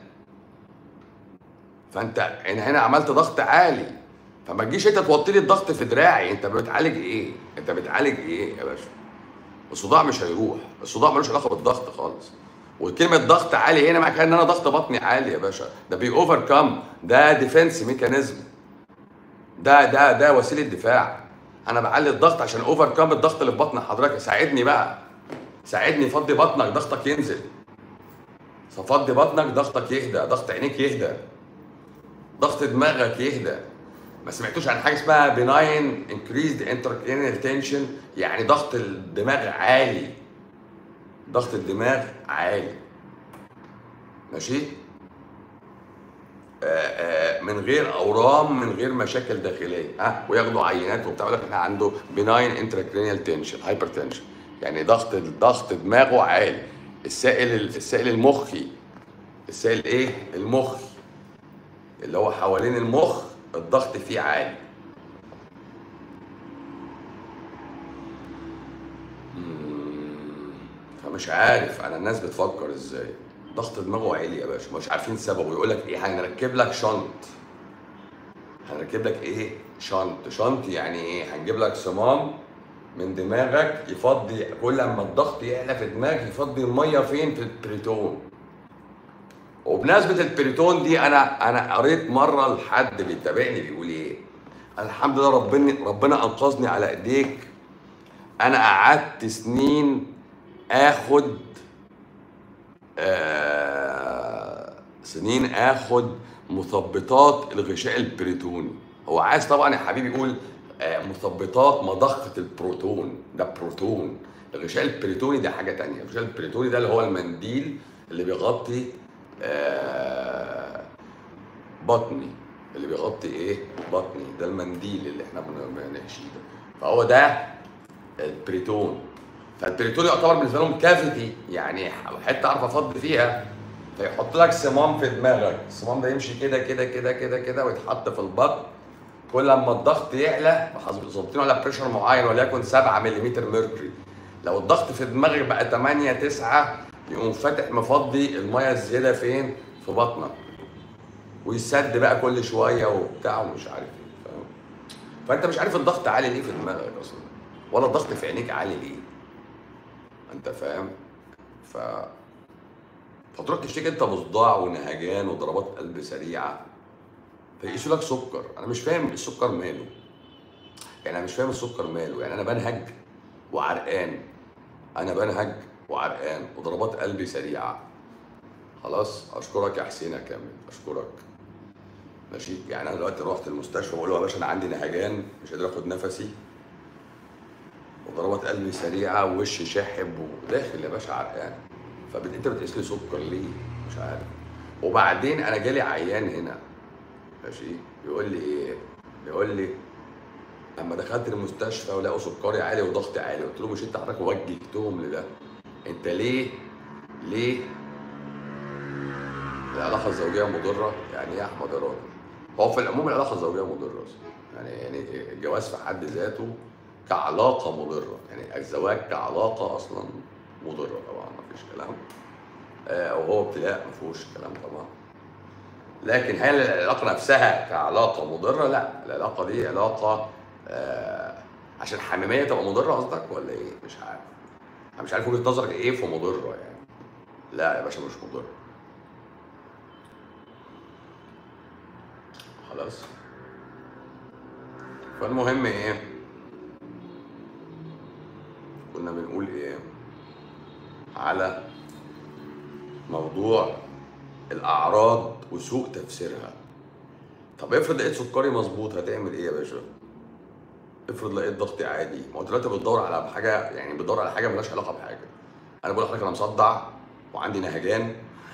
فانت هنا هنا عملت ضغط عالي فما تجيش انت توطي لي الضغط في دراعي انت بتعالج ايه؟ انت بتعالج ايه يا باشا؟ الصداع مش هيروح الصداع ملوش علاقه بالضغط خالص وكلمه ضغط عالي هنا معناها ان انا ضغط بطني عالي يا باشا ده بي اوفر كام ده ديفنس ميكانيزم ده ده ده وسيله دفاع انا بعلي الضغط عشان اوفر كام الضغط اللي في بطن حضرتك ساعدني بقى ساعدني فضي بطنك ضغطك ينزل ففضي بطنك ضغطك يهدى ضغط عينيك يهدى ضغط دماغك يهدى ما سمعتوش عن حاجه اسمها بناين انكريزد انتركرينال تنشن يعني ضغط الدماغ عالي ضغط الدماغ عالي ماشي آه، آه، من غير اورام من غير مشاكل داخليه ها وياخدوا عينات وبتاع يقول لك احنا عنده بناين انتراكرينيال تنشن هايبر تنشن يعني ضغط ضغط دماغه عالي السائل السائل المخي السائل ايه المخي اللي هو حوالين المخ الضغط فيه عالي مم، فمش عارف انا الناس بتفكر ازاي ضغط دماغه عالي يا باشا مش عارفين سببه يقول لك ايه هنركب لك شنط هنركب لك ايه شنط شنط يعني ايه هنجيب لك صمام من دماغك يفضي كل ما الضغط يعلى في دماغك يفضي الميه فين في البريتون وبمناسبة البريتون دي انا انا قريت مرة لحد بيتابعني بيقول ايه أنا الحمد لله ربنا ربنا انقذني على ايديك انا قعدت سنين اخد آه سنين اخد مثبطات الغشاء البريتوني هو عايز طبعا يا حبيبي يقول آه مثبطات مضخة البروتون ده بروتون الغشاء البريتوني ده حاجة تانية الغشاء البريتوني ده اللي هو المنديل اللي بيغطي آه بطني اللي بيغطي ايه بطني ده المنديل اللي احنا بن- بنحشيه ده فهو ده البريتون فالبريتون يعتبر بالنسبه لهم كافيتي يعني حته اعرف افضي فيها فيحط لك صمام في دماغك الصمام ده يمشي كده كده كده كده كده ويتحط في البطن كل لما الضغط يعلى ظابطينه على بريشر معين وليكن 7 ملم ميركوري لو الضغط في دماغك بقى 8 9 يقوم فاتح مفضي الميه الزياده فين في بطنك ويسد بقى كل شويه وبتاع ومش عارف ايه فاهم فانت مش عارف الضغط عالي ليه في دماغك اصلا ولا الضغط في عينيك عالي ليه انت فاهم ف فتروح تشتكي انت بصداع ونهجان وضربات قلب سريعه فيقيسوا لك سكر انا مش فاهم السكر ماله يعني انا مش فاهم السكر ماله يعني انا بنهج وعرقان انا بنهج وعرقان وضربات قلبي سريعه خلاص اشكرك يا حسين يا كامل اشكرك ماشي يعني انا دلوقتي رحت المستشفى بقول له يا باشا انا عندي نهجان مش قادر اخد نفسي وضربات قلبي سريعه ووشي شاحب وداخل يا باشا عرقان فانت بتقيس لي سكر ليه؟ مش عارف وبعدين انا جالي عيان هنا ماشي يقول لي ايه؟ يقول لي لما دخلت المستشفى ولقوا سكري عالي وضغطي عالي قلت له مش انت حضرتك وجهتهم لده انت ليه ليه العلاقه الزوجيه مضره يعني ايه يا احمد يا راجل هو في العموم العلاقه الزوجيه مضره أصلاً. يعني يعني الجواز في حد ذاته كعلاقه مضره يعني الزواج كعلاقه اصلا مضره طبعا ما فيش كلام آه وهو ابتلاء ما فيهوش كلام طبعا لكن هل العلاقه نفسها كعلاقه مضره؟ لا العلاقه دي علاقه آه عشان حميميه تبقى مضره قصدك ولا ايه؟ مش عارف انا مش عارف وجهه نظرك ايه في مضره يعني لا يا باشا مش مضره خلاص فالمهم ايه كنا بنقول ايه على موضوع الاعراض وسوء تفسيرها طب افرض لقيت سكري مظبوط هتعمل ايه يا باشا افرض لقيت ضغطي عادي ما هو دلوقتي بتدور على حاجه يعني بتدور على حاجه ملهاش علاقه بحاجه انا بقول لحضرتك انا مصدع وعندي نهجان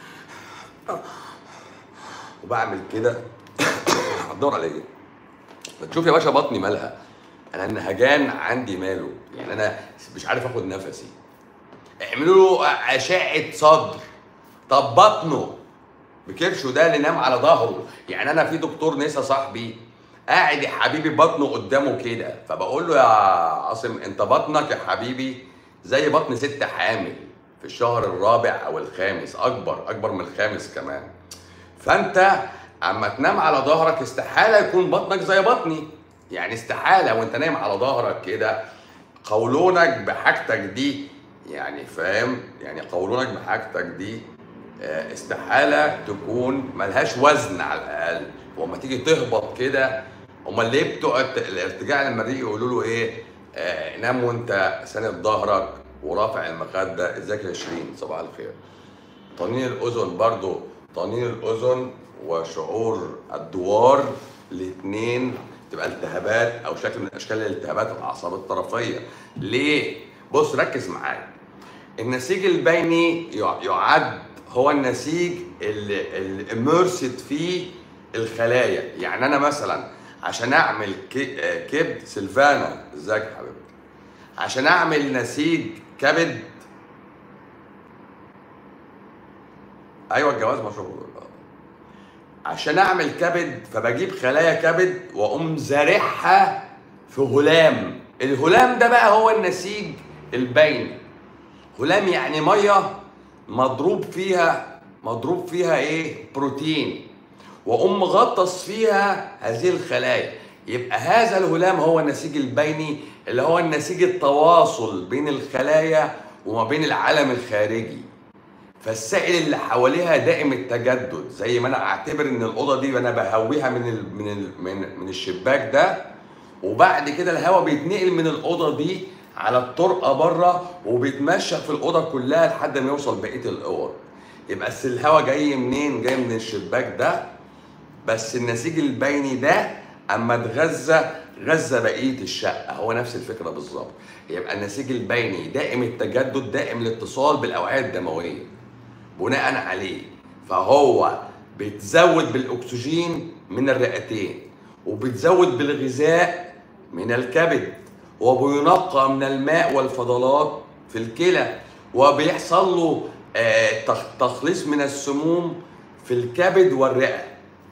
وبعمل كده هتدور على ايه بتشوف يا باشا بطني مالها انا النهجان عندي ماله يعني انا مش عارف اخد نفسي اعملوا له اشعه صدر طب بطنه بكرشه ده اللي نام على ظهره يعني انا في دكتور نسا صاحبي قاعد يا حبيبي بطنه قدامه كده فبقول له يا عاصم انت بطنك يا حبيبي زي بطن ست حامل في الشهر الرابع او الخامس اكبر اكبر من الخامس كمان فانت اما تنام على ظهرك استحاله يكون بطنك زي بطني يعني استحاله وانت نايم على ظهرك كده قولونك بحاجتك دي يعني فاهم يعني قولونك بحاجتك دي آه، استحاله تكون ملهاش وزن على الاقل وما تيجي تهبط كده امال ليه بتوع الت- الارتجاع المريء يقولوا له ايه آه نام وانت ساند ظهرك ورافع المخده ازيك يا شيرين صباح الخير طنين الاذن برضو طنين الاذن وشعور الدوار الاثنين تبقى التهابات او شكل من اشكال الالتهابات الاعصاب الطرفيه ليه بص ركز معايا النسيج البيني يع- يعد هو النسيج اللي اللي immersed فيه الخلايا يعني انا مثلا عشان اعمل ك- آه، كبد سلفانا ازيك يا حبيبتي عشان اعمل نسيج كبد ايوه الجواز مشروع عشان اعمل كبد فبجيب خلايا كبد واقوم زارعها في هلام الهلام ده بقى هو النسيج البيني هلام يعني ميه مضروب فيها مضروب فيها ايه بروتين واقوم مغطس فيها هذه الخلايا يبقى هذا الهلام هو النسيج البيني اللي هو النسيج التواصل بين الخلايا وما بين العالم الخارجي فالسائل اللي حواليها دائم التجدد زي ما انا اعتبر ان الاوضه دي انا بهويها من ال من ال من, من الشباك ده وبعد كده الهواء بيتنقل من الاوضه دي على الطرقه بره وبيتمشى في الاوضه كلها لحد ما يوصل بقيه الاوض يبقى بس الهواء جاي منين جاي من الشباك ده بس النسيج البيني ده اما اتغذى غذى بقيه الشقه هو نفس الفكره بالظبط يبقى النسيج البيني دائم التجدد دائم الاتصال بالاوعيه الدمويه بناء عليه فهو بتزود بالاكسجين من الرئتين وبتزود بالغذاء من الكبد وبينقى من الماء والفضلات في الكلى وبيحصل له آه، تخ- تخليص من السموم في الكبد والرئه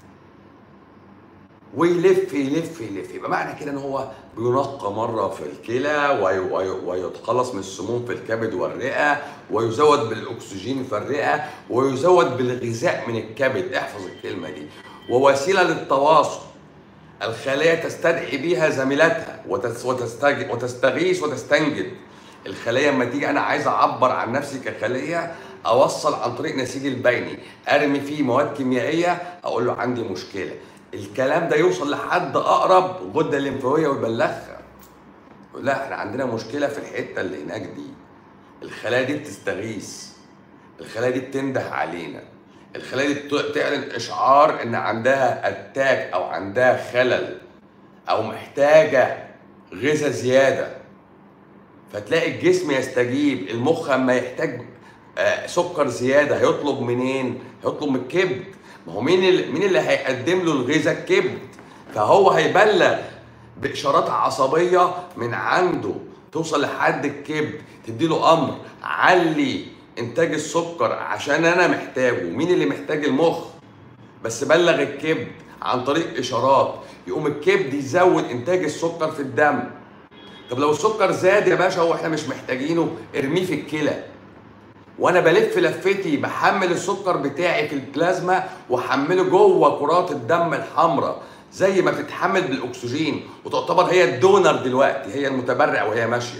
ويلف يلف يلف يبقى معنى كده ان هو بينقى مره في الكلى وي- وي- ويتخلص من السموم في الكبد والرئه ويزود بالاكسجين في الرئه ويزود بالغذاء من الكبد احفظ الكلمه دي ووسيله للتواصل الخلايا تستدعي بيها زميلاتها وتس- وتستج- وتستغيث وتستنجد الخليه لما تيجي انا عايز اعبر عن نفسي كخليه اوصل عن طريق نسيج البيني ارمي فيه مواد كيميائيه اقول له عندي مشكله الكلام ده يوصل لحد اقرب غده الليمفاويه ويبلغها يقول لا احنا عندنا مشكله في الحته اللي هناك دي الخلايا دي بتستغيث الخلايا دي بتنده علينا الخلايا دي بت- تعلن اشعار ان عندها اتاك او عندها خلل او محتاجه غذاء زياده فتلاقي الجسم يستجيب المخ اما يحتاج آه، سكر زياده هيطلب منين؟ هيطلب من الكبد ما هو مين اللي مين اللي هيقدم له الغذاء الكبد فهو هيبلغ باشارات عصبيه من عنده توصل لحد الكبد تدي له امر علي انتاج السكر عشان انا محتاجه مين اللي محتاج المخ بس بلغ الكبد عن طريق اشارات يقوم الكبد يزود انتاج السكر في الدم طب لو السكر زاد يا باشا واحنا مش محتاجينه ارميه في الكلى وانا بلف لفتي بحمل السكر بتاعي في البلازما واحمله جوه كرات الدم الحمراء زي ما بتتحمل بالاكسجين وتعتبر هي الدونر دلوقتي هي المتبرع وهي ماشيه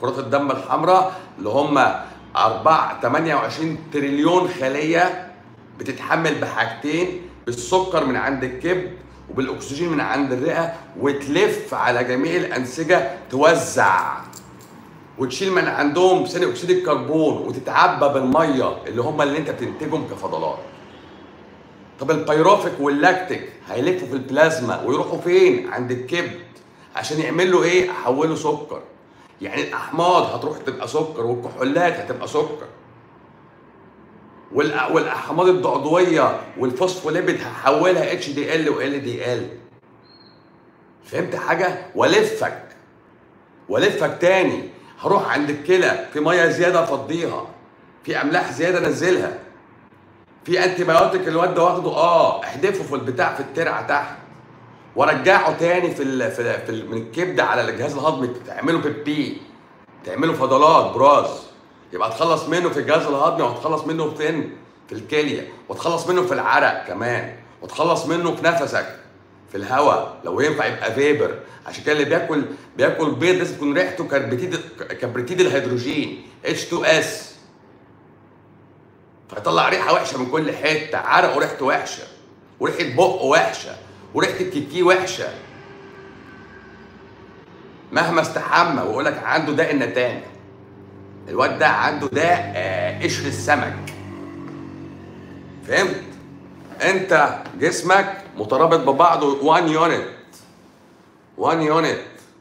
كرات الدم الحمراء اللي هم 4 28 تريليون خليه بتتحمل بحاجتين بالسكر من عند الكبد وبالاكسجين من عند الرئه وتلف على جميع الانسجه توزع وتشيل من عندهم ثاني اكسيد الكربون وتتعبى بالميه اللي هم اللي انت بتنتجهم كفضلات طب البيروفيك واللاكتيك هيلفوا في البلازما ويروحوا فين عند الكبد عشان يعملوا ايه يحولوا سكر يعني الاحماض هتروح تبقى سكر والكحولات هتبقى سكر والأ- والاحماض الضعضويه والفوسفوليبيد هحولها اتش دي ال وال دي ال فهمت حاجه والفك والفك تاني هروح عند الكلى في ميه زياده افضيها في املاح زياده انزلها في انتي بايوتيك الواد ده واخده اه احدفه في البتاع في الترعه تحت وارجعه تاني في ال في, ال في ال من الكبد على الجهاز الهضمي تعمله بيبي تعمله فضلات براز يبقى تخلص منه في الجهاز الهضمي وهتخلص منه فين؟ في الكليه وتخلص منه في العرق كمان وتخلص منه في نفسك في الهواء لو ينفع يبقى فيبر عشان كده اللي بياكل بياكل بيض لازم تكون ريحته كبريتيد كبريتيد الهيدروجين H2S فيطلع ريحه وحشه من كل حته عرقه ريحته وحشه وريحه بقه وحشه وريحه الكيكي وحشه مهما استحمى ويقول لك عنده داء النتانه الواد ده عنده داء آه، قشر السمك فهمت انت جسمك مترابط ببعضه 1 يونت 1 يونت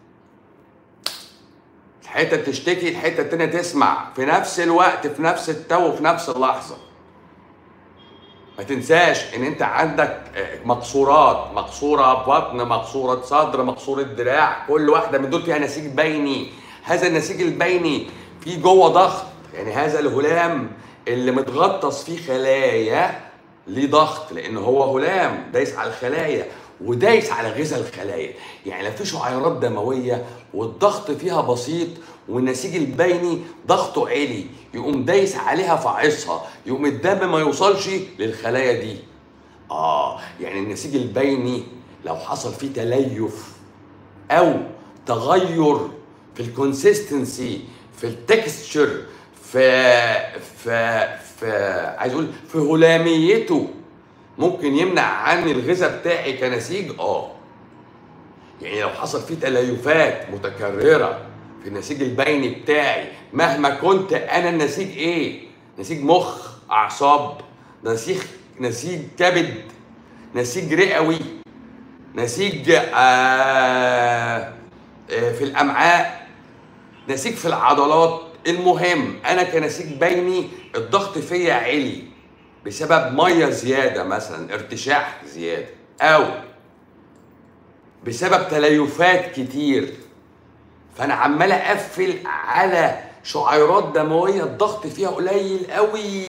الحته تشتكي الحته التانيه تسمع في نفس الوقت في نفس التو في نفس اللحظه ما تنساش ان انت عندك آه، مقصورات مقصوره بطن مقصوره صدر مقصوره دراع كل واحده من دول فيها نسيج بيني هذا النسيج البيني فيه جوه ضغط يعني هذا الهلام اللي متغطس فيه خلايا ليه ضغط لان هو هلام دايس على الخلايا ودايس على غذاء الخلايا يعني لو في شعيرات دمويه والضغط فيها بسيط والنسيج البيني ضغطه عالي يقوم دايس عليها فاعصها يقوم الدم ما يوصلش للخلايا دي اه يعني النسيج البيني لو حصل فيه تليف او تغير في الكونسيستنسي في التكستشر في في في عايز اقول في هلاميته ممكن يمنع عني الغذاء بتاعي كنسيج اه يعني لو حصل فيه تليفات متكرره في النسيج البيني بتاعي مهما كنت انا النسيج ايه نسيج مخ اعصاب نسيج نسيج كبد نسيج رئوي نسيج آه آه في الامعاء نسيج في العضلات المهم انا كنسيج بيني الضغط فيا عالي بسبب ميه زياده مثلا ارتشاح زياده او بسبب تليفات كتير فانا عمال اقفل على شعيرات دمويه الضغط فيها قليل قوي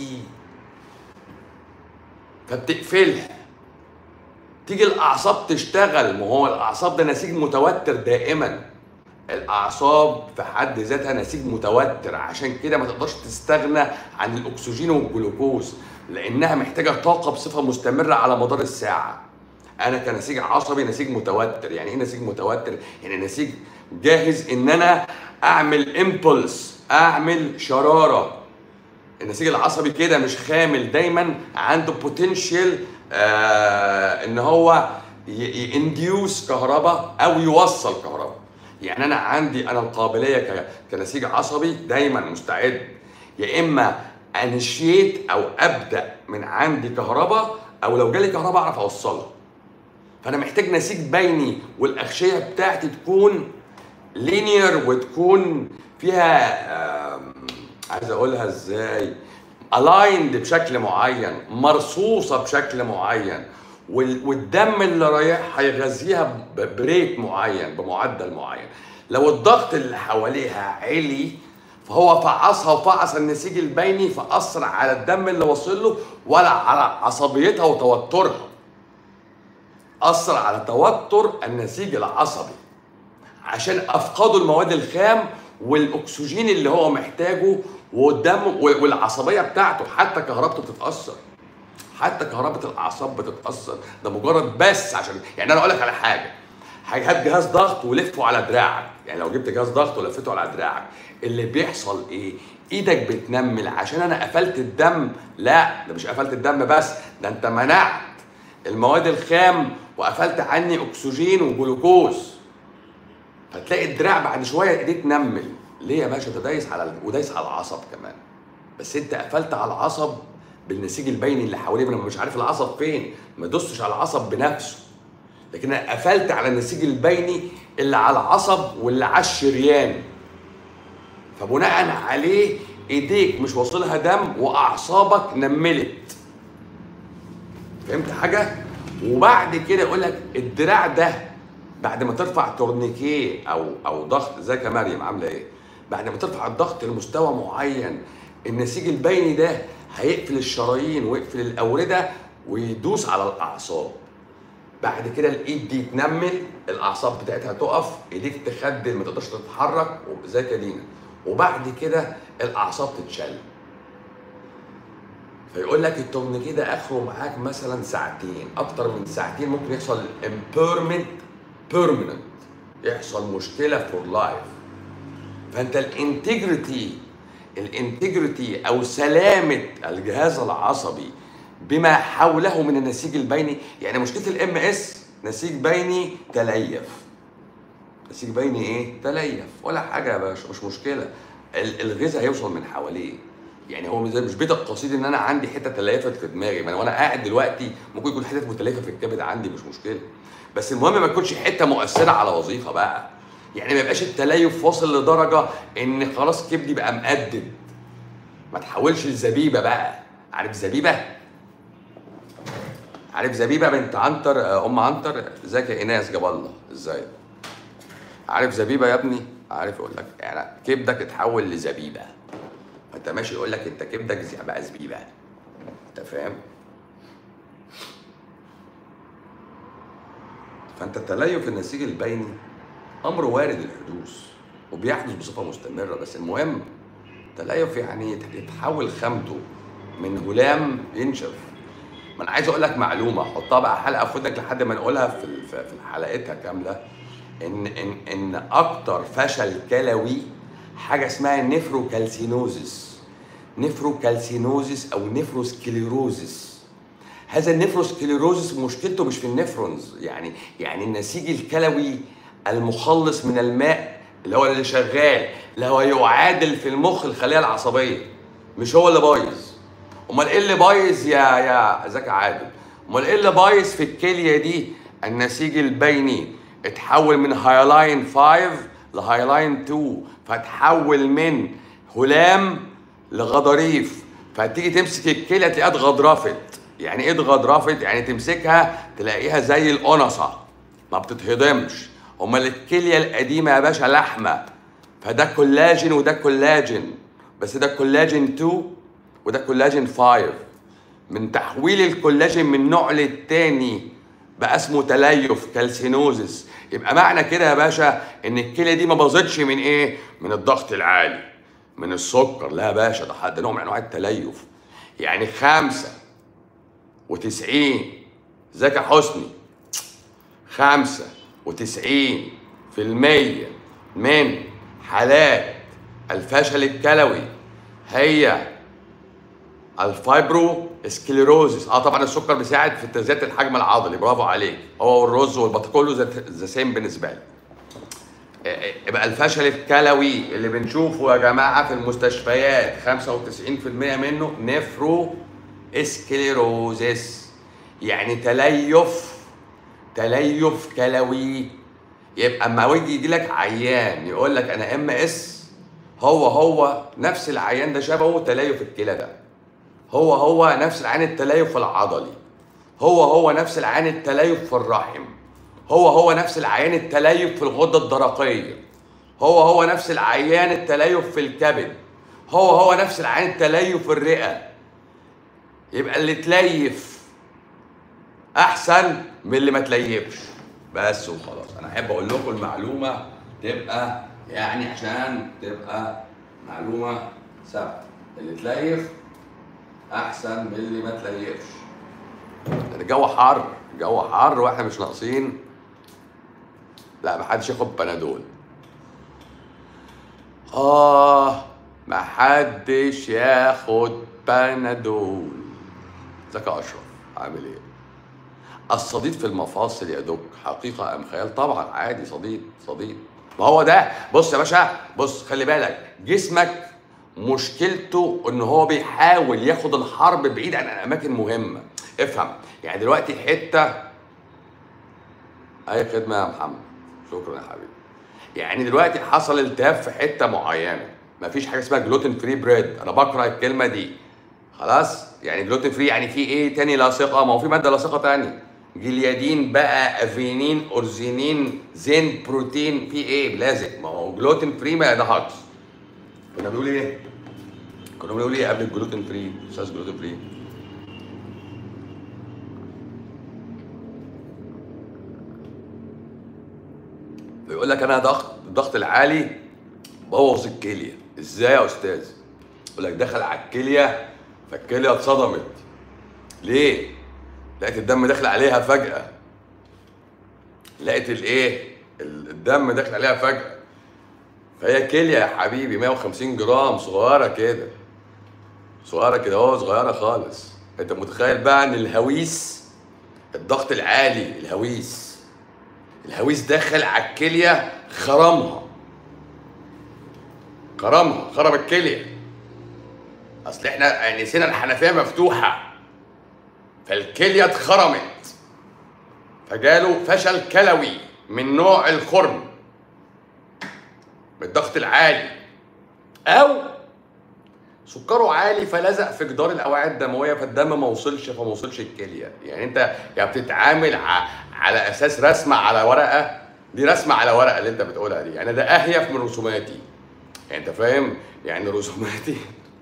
فبتقفلها تيجي الاعصاب تشتغل ما هو الاعصاب ده نسيج متوتر دائما الاعصاب في حد ذاتها نسيج متوتر عشان كده ما تقدرش تستغنى عن الاكسجين والجلوكوز لانها محتاجه طاقه بصفه مستمره على مدار الساعه انا كنسيج عصبي نسيج متوتر يعني ايه نسيج متوتر يعني نسيج جاهز ان انا اعمل امبولس اعمل شراره النسيج العصبي كده مش خامل دايما عنده بوتنشال آه ان هو ينديوس كهرباء او يوصل كهرباء يعني انا عندي انا القابليه ك- كنسيج عصبي دايما مستعد يا اما انشيت او ابدا من عندي كهرباء او لو جالي كهرباء اعرف اوصلها فانا محتاج نسيج بيني والاغشيه بتاعتي تكون لينير وتكون فيها آم، عايز اقولها ازاي الايند بشكل معين مرصوصه بشكل معين وال- والدم اللي رايح هيغذيها ب- بريت معين بمعدل معين لو الضغط اللي حواليها عالي فهو فعصها وفعص النسيج البيني فاثر على الدم اللي وصل له ولا على عصبيتها وتوترها اثر على توتر النسيج العصبي عشان افقدوا المواد الخام والاكسجين اللي هو محتاجه والدم والعصبيه بتاعته حتى كهربته بتتاثر حتى كهربة الاعصاب بتتاثر ده مجرد بس عشان يعني انا اقول لك على حاجه هات جهاز ضغط ولفه على دراعك يعني لو جبت جهاز ضغط ولفته على دراعك اللي بيحصل ايه ايدك بتنمل عشان انا قفلت الدم لا ده مش قفلت الدم بس ده انت منعت المواد الخام وقفلت عني اكسجين وجلوكوز فتلاقي الدراع بعد شويه ايديه تنمل ليه يا باشا ده دايس على ودايس على العصب كمان بس انت قفلت على العصب بالنسيج البيني اللي حواليه ما انا مش عارف العصب فين ما دوستش على العصب بنفسه لكن انا قفلت على النسيج البيني اللي على العصب واللي على الشريان فبناء عليه ايديك مش واصلها دم واعصابك نملت فهمت حاجه وبعد كده يقول لك الدراع ده بعد ما ترفع تورنيكيه او او ضغط ازيك يا مريم عامله ايه بعد ما ترفع الضغط لمستوى معين النسيج البيني ده هيقفل الشرايين ويقفل الاورده ويدوس على الاعصاب بعد كده الايد دي تنمل الاعصاب بتاعتها تقف ايديك تخدل ما تقدرش تتحرك زي كدينا وبعد كده الاعصاب تتشل فيقول لك التورنيكيه ده اخره معاك مثلا ساعتين اكتر من ساعتين ممكن يحصل امبيرمنت بيرمننت يحصل مشكله فور لايف فانت الانتجريتي الانتجريتي او سلامه الجهاز العصبي بما حوله من النسيج البيني يعني مشكله الام اس نسيج بيني تليف نسيج بيني ايه تليف ولا حاجه يا باشا مش مشكله ال- الغذاء هيوصل من حواليه يعني هو زي- مش بيت القصيد ان انا عندي حته تليفت في دماغي ما انا وانا قاعد دلوقتي ممكن يكون حته متليفه في الكبد عندي مش مشكله بس المهم ما تكونش حته مؤثره على وظيفه بقى يعني ما يبقاش التليف واصل لدرجه ان خلاص كبدي بقى مقدد ما تحولش لزبيبه بقى عارف زبيبه عارف زبيبه بنت عنتر آه، ام عنتر ازيك يا ايناس جاب الله ازاي عارف زبيبه يا ابني عارف يقول لك يعني كبدك اتحول لزبيبه فانت ماشي يقول لك انت كبدك زي- بقى زبيبه انت فاهم فانت التليف النسيج البيني امر وارد الحدوث وبيحدث بصفه مستمره بس المهم تليف يعني يت- يتحول خامته من هلام ينشف ما انا عايز اقول لك معلومه حطها بقى حلقه في ودنك لحد ما نقولها في ال- في في حلقتها كامله ان ان ان اكتر فشل كلوي حاجه اسمها نيفروكالسينوزس نيفروكالسينوزس او نيفروسكليروزس هذا النيفروسكليروزس مشكلته مش في النفرونز يعني يعني النسيج الكلوي المخلص من الماء اللي هو اللي شغال اللي هو يعادل في المخ الخليه العصبيه مش هو اللي بايظ امال ايه اللي بايظ يا يا ذكي عادل امال ايه اللي بايظ في الكليه دي النسيج البيني اتحول من هايلاين 5 لهايلاين 2 فتحول من هلام لغضاريف فتيجي تمسك الكليه تلاقيها اتغضرفت يعني ايه اتغضرفت يعني تمسكها تلاقيها زي القنصه ما بتتهضمش امال الكليه القديمه يا باشا لحمه فده كولاجين وده كولاجين بس ده كولاجين 2 وده كولاجين 5 من تحويل الكولاجين من نوع للتاني بقى اسمه تليف كالسينوزس يبقى معنى كده يا باشا ان الكليه دي ما باظتش من ايه من الضغط العالي من السكر لا يا باشا ده حد نوع من انواع التليف يعني خمسة وتسعين ازيك يا حسني خمسة وتسعين في المية من حالات الفشل الكلوي هي الفايبرو سكليروزس اه طبعا السكر بيساعد في تزياده الحجم العضلي برافو عليك هو والرز والبط كله ذا سيم بالنسبه لي آه، يبقى الفشل الكلوي اللي بنشوفه يا جماعه في المستشفيات 95% منه نفرو اسكليروزس يعني تليف تليف كلوي يبقى اما يجي يجي لك عيان يقول لك انا ام اس هو هو نفس العيان ده شبهه تليف الكلى ده هو هو نفس العين التليف العضلي هو هو نفس العين التليف في الرحم هو هو نفس العيان التليف في الغدة الدرقية هو هو نفس العيان التليف في الكبد هو هو نفس العيان التليف في الرئة يبقى اللي تليف احسن من اللي ما تليفش بس وخلاص انا احب اقول لكم المعلومه تبقى يعني عشان تبقى معلومه ثابته اللي تليف احسن من اللي ما تليفش الجو حر الجو حر واحنا مش ناقصين لا محدش ياخد بنادول اه محدش ياخد بنادول ازيك يا اشرف عامل ايه الصديد في المفاصل يا دوك حقيقة أم خيال طبعا عادي صديد صديد ما هو ده بص يا باشا بص خلي بالك جسمك مشكلته ان هو بيحاول ياخد الحرب بعيد عن الاماكن مهمه افهم يعني دلوقتي حته اي خدمه يا محمد شكرا يا حبيبي يعني دلوقتي حصل التهاب في حته معينه مفيش حاجه اسمها جلوتين فري بريد انا بكره الكلمه دي خلاص يعني جلوتين فري يعني في ايه تاني لاصقه ما هو في ماده لاصقه تاني جليادين بقى افينين اورزينين زين بروتين في ايه لازق ما هو جلوتين فري ما ده هاكس كنا بنقول ايه كنا بنقول ايه قبل الجلوتين فري استاذ جلوتين فري بيقول لك انا ضغط الضغط العالي بوظ الكليه ازاي يا استاذ يقول لك دخل على الكليه فالكليه اتصدمت ليه لقيت الدم داخل عليها فجاه لقيت الايه الدم داخل عليها فجاه فهي كليه يا حبيبي 150 جرام صغيره كده صغيره كده اهو صغيره خالص انت متخيل بقى ان الهويس الضغط العالي الهويس الهويس دخل على الكليه خرمها خرمها خرم الكليه اصل احنا يعني نسينا الحنفيه مفتوحه فالكليه اتخرمت فجاله فشل كلوي من نوع الخرم بالضغط العالي او سكره عالي فلزق في جدار الاوعيه الدمويه فالدم ما وصلش فما وصلش الكليه يعني انت يا بتتعامل ع- على اساس رسمه على ورقه دي رسمه على ورقه اللي انت بتقولها دي يعني ده اهيف من رسوماتي يعني انت فاهم يعني رسوماتي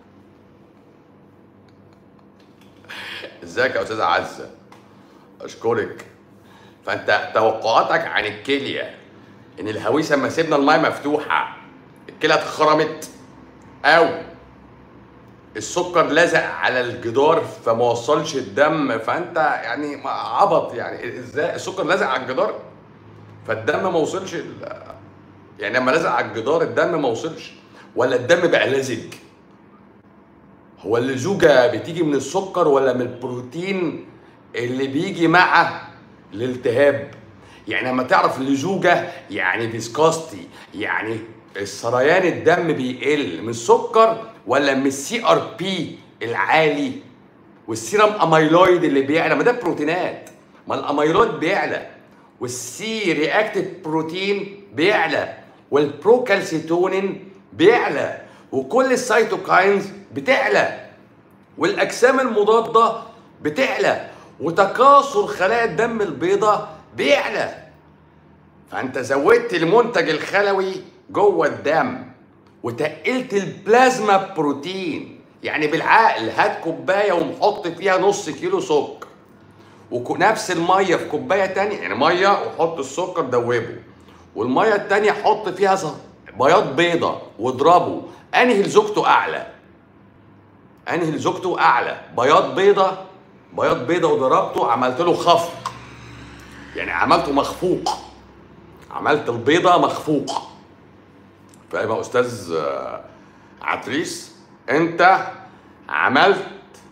ازيك يا استاذه عزه اشكرك فانت توقعاتك عن الكليه ان الهويسه لما سيبنا المايه مفتوحه الكلى اتخرمت او السكر لزق على الجدار فما وصلش الدم فانت يعني ما- عبط يعني ازاي السكر لزق على الجدار فالدم ما وصلش ال- يعني لما لزق على الجدار الدم ما وصلش ولا الدم بقى لزج هو اللزوجة بتيجي من السكر ولا من البروتين اللي بيجي مع الالتهاب يعني لما تعرف اللزوجة يعني فيسكاستي يعني السريان الدم بيقل من السكر ولا من السي ار بي العالي والسيرم اميلويد اللي بيعلى ما ده بروتينات ما الاميلويد بيعلى والسي رياكتيف بروتين بيعلى والبروكالسيتونين بيعلى وكل السيتوكاينز بتعلى والاجسام المضاده بتعلى وتكاثر خلايا الدم البيضاء بيعلى فانت زودت المنتج الخلوي جوه الدم وتقلت البلازما بروتين يعني بالعقل هات كوبايه ومحط فيها نص كيلو سكر ونفس الميه في كوبايه تانية يعني ميه وحط السكر دوبه والميه التانية حط فيها ص- بياض بيضه واضربه انهي لزوجته اعلى انهي لزوجته اعلى بياض بيضه بياض بيضه وضربته عملت له خفق يعني عملته مخفوق عملت البيضه مخفوق فاهم يا استاذ آه، عتريس انت عملت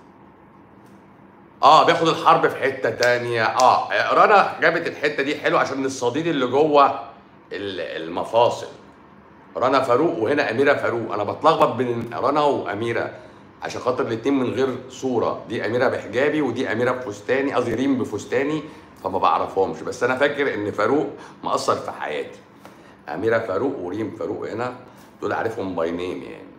اه بياخد الحرب في حته تانية اه رنا جابت الحته دي حلو عشان الصديد اللي جوه ال- المفاصل رنا فاروق وهنا اميره فاروق انا بتلخبط بين رنا واميره عشان خاطر الاتنين من غير صوره دي اميره بحجابي ودي اميره بفستاني قصدي ريم بفستاني فما بعرفهمش بس انا فاكر ان فاروق مأثر في حياتي اميره فاروق وريم فاروق هنا دول عارفهم باي نيم يعني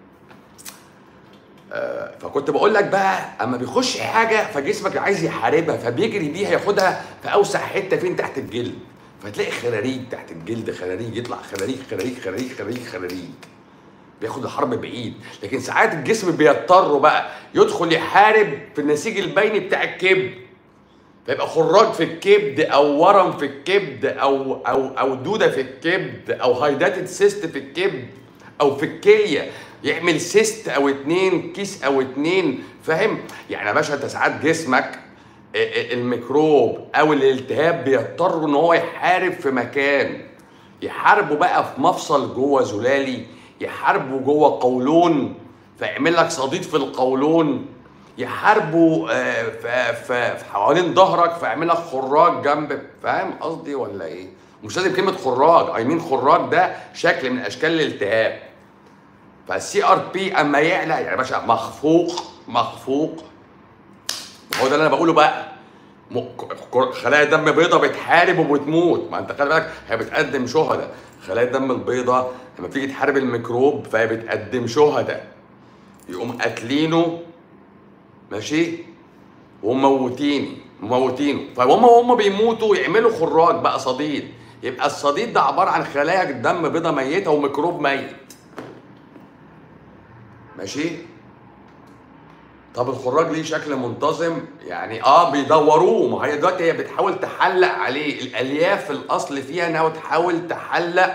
آه، فكنت بقول لك بقى اما بيخش حاجه فجسمك عايز يحاربها فبيجري بيها ياخدها في اوسع حته فين تحت الجلد فتلاقي خراريج تحت الجلد خراريج يطلع خراريج خراريج خراريج خراريج خراريج بياخد الحرب بعيد لكن ساعات الجسم بيضطر بقى يدخل يحارب في النسيج البيني بتاع الكبد فيبقى خراج في الكبد او ورم في الكبد او او او دوده في الكبد او هايداتد سيست في الكبد او في الكليه يعمل سيست او اتنين كيس او اتنين فاهم يعني يا باشا انت ساعات جسمك ا- ا- الميكروب او الالتهاب بيضطر ان هو يحارب في مكان يحاربوا بقى في مفصل جوه زلالي يحاربوا جوه قولون فيعمل لك صديد في القولون يحاربوا آه، ف- ف- في حوالين ظهرك فيعمل لك خراج جنب فاهم قصدي ولا ايه؟ مش لازم كلمه خراج اي مين خراج ده شكل من اشكال الالتهاب فالسي ار بي اما يعلى يعني يا باشا مخفوق مخفوق هو ده اللي انا بقوله بقى م- ك- خلايا دم بيضاء بتحارب وبتموت ما انت خلي بالك هي بتقدم شهداء خلايا الدم البيضاء لما بتيجي تحارب الميكروب فهي بتقدم شهداء يقوم قاتلينه ماشي وموتيني مموتينه فهم هم بيموتوا يعملوا خراج بقى صديد يبقى الصديد ده عباره عن خلايا دم بيضاء ميته وميكروب ميت ماشي طب الخراج ليه شكل منتظم يعني اه بيدوروه ما هي دلوقتي هي بتحاول تحلق عليه الالياف الاصل فيها انها تحاول تحلق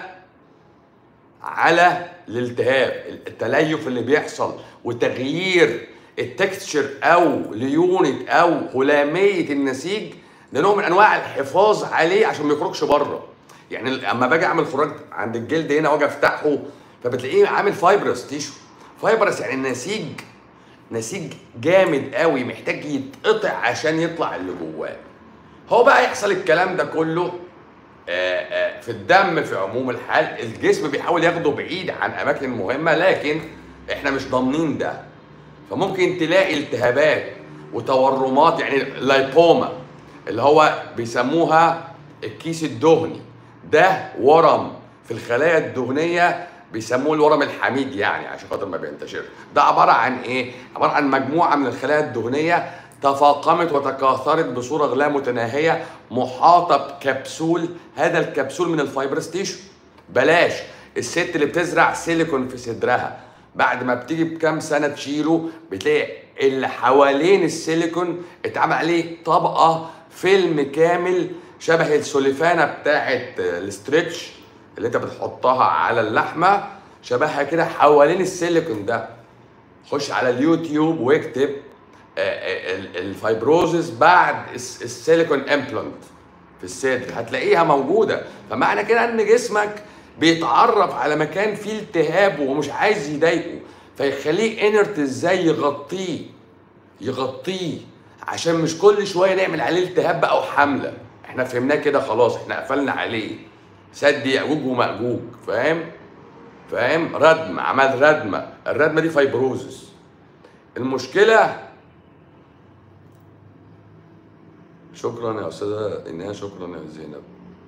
على الالتهاب التليف اللي بيحصل وتغيير التكستشر او ليونت او هلاميه النسيج ده نوع من انواع الحفاظ عليه عشان ما يخرجش بره يعني اما باجي اعمل خراج عند الجلد هنا واجي افتحه فبتلاقيه عامل فايبرس تيشو فايبرس يعني النسيج نسيج جامد قوي محتاج يتقطع عشان يطلع اللي جواه هو بقى يحصل الكلام ده كله آه، آه، في الدم في عموم الحال الجسم بيحاول ياخده بعيد عن اماكن مهمه لكن احنا مش ضامنين ده فممكن تلاقي التهابات وتورمات يعني لايبوما اللي هو بيسموها الكيس الدهني ده ورم في الخلايا الدهنيه بيسموه الورم الحميد يعني عشان خاطر ما بينتشرش ده عباره عن ايه عباره عن مجموعه من الخلايا الدهنيه تفاقمت وتكاثرت بصوره لا متناهيه محاطه بكبسول هذا الكبسول من الفايبرس تيشو بلاش الست اللي بتزرع سيليكون في صدرها بعد ما بتيجي بكام سنه تشيله بتلاقي اللي حوالين السيليكون اتعمل عليه طبقه فيلم كامل شبه السوليفانه بتاعت الاسترتش اللي انت بتحطها على اللحمه شبهها كده حوالين السيليكون ده خش على اليوتيوب واكتب آه، آه، ال- الفايبروزس بعد الس- السيليكون امبلانت في الصدر هتلاقيها موجوده فمعنى كده ان جسمك بيتعرف على مكان فيه التهاب ومش عايز يضايقه فيخليه انرت ازاي يغطيه يغطيه عشان مش كل شويه نعمل عليه التهاب بقى وحمله احنا فهمناه كده خلاص احنا قفلنا عليه سد ياجوج وماجوج فاهم فاهم ردم عمل ردمه الردمه دي فايبروزس المشكله شكرا يا استاذه انها شكرا يا زينب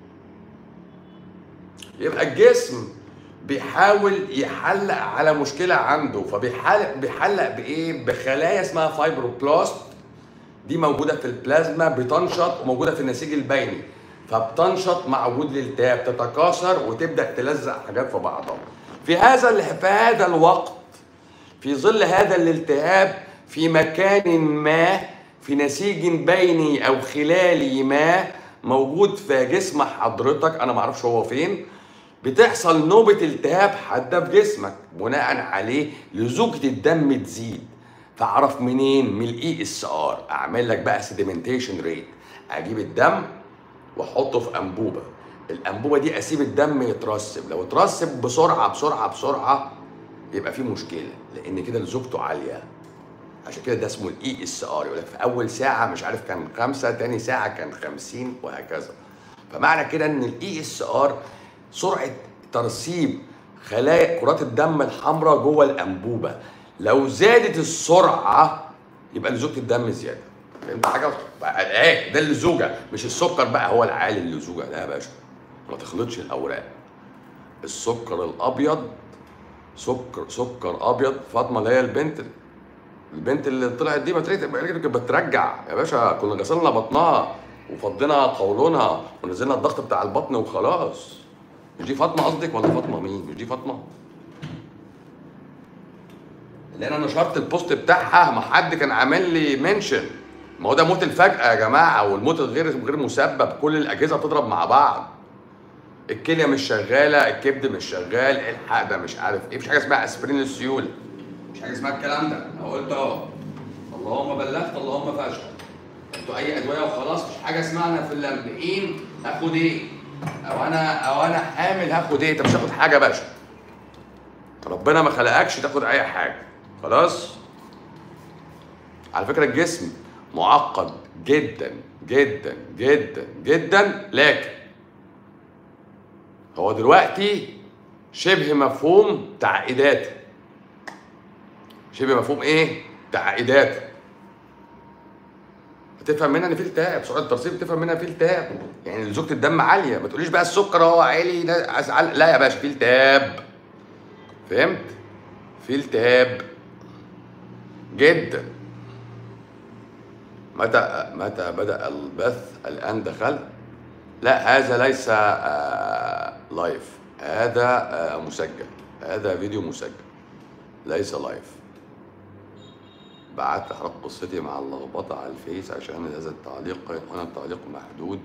يبقى الجسم بيحاول يحلق على مشكله عنده فبيحلق بيحلق بايه بخلايا اسمها فايبروبلاست دي موجوده في البلازما بتنشط وموجوده في النسيج البيني فبتنشط مع وجود الالتهاب تتكاثر وتبدا تلزق حاجات في بعضها في هذا ال- في هذا الوقت في ظل هذا الالتهاب في مكان ما في نسيج بيني او خلالي ما موجود في جسم حضرتك انا معرفش هو فين بتحصل نوبة التهاب حادة في جسمك بناء عليه لزوجة الدم تزيد فاعرف منين من الاي اس ار اعمل لك بقى سيديمنتيشن ريت اجيب الدم واحطه في انبوبه الانبوبه دي اسيب الدم يترسب لو اترسب بسرعه بسرعه بسرعه يبقى في مشكله لان كده لزوجته عاليه عشان كده ده اسمه الاي اس ار يقول لك في اول ساعه مش عارف كان خمسه تاني ساعه كان 50 وهكذا فمعنى كده ان الاي اس ار سرعه ترسيب خلايا كرات الدم الحمراء جوه الانبوبه لو زادت السرعه يبقى لزوجه الدم زياده فهمت حاجه؟ بقى ايه ده اللزوجه مش السكر بقى هو العالي اللزوجه لا يا باشا ما تخلطش الاوراق السكر الابيض سكر سكر ابيض فاطمه اللي هي البنت البنت اللي طلعت دي ما تلاقي كانت بترجع يا باشا كنا غسلنا بطنها وفضينا قولونها ونزلنا الضغط بتاع البطن وخلاص مش دي فاطمه قصدك ولا فاطمه مين؟ مش دي فاطمه؟ لان انا نشرت البوست بتاعها ما حد كان عامل لي منشن ما هو ده موت الفجأة يا جماعة والموت الغير غير مسبب كل الأجهزة بتضرب مع بعض الكلية مش شغالة الكبد مش شغال الحق ده مش عارف ايه مفيش حاجة اسمها اسبرين للسيولة مش حاجة اسمها الكلام ده أنا قلت اهو اللهم بلغت اللهم فاشل انتوا أي أدوية وخلاص مش حاجة اسمها أنا في الأربعين آخد ايه او انا او انا حامل هاخد ايه انت مش هتاخد حاجه يا باشا ربنا ما خلقكش تاخد اي حاجه خلاص على فكره الجسم معقد جدا جدا جدا جدا لكن هو دلوقتي شبه مفهوم تعقيداته شبه مفهوم ايه تعقيداته بتفهم منها ان في التهاب سرعه الترسيب بتفهم منها في التهاب يعني لزوجة الدم عاليه ما تقوليش بقى السكر هو عالي لا أزعل. لا يا باشا في التهاب فهمت في التهاب جدا متى متى بدا البث الان دخل لا هذا ليس آه، لايف هذا آه، مسجل هذا فيديو مسجل ليس لايف بعت لحضرتك قصتي مع اللخبطة على الفيس عشان هذا التعليق وانا التعليق محدود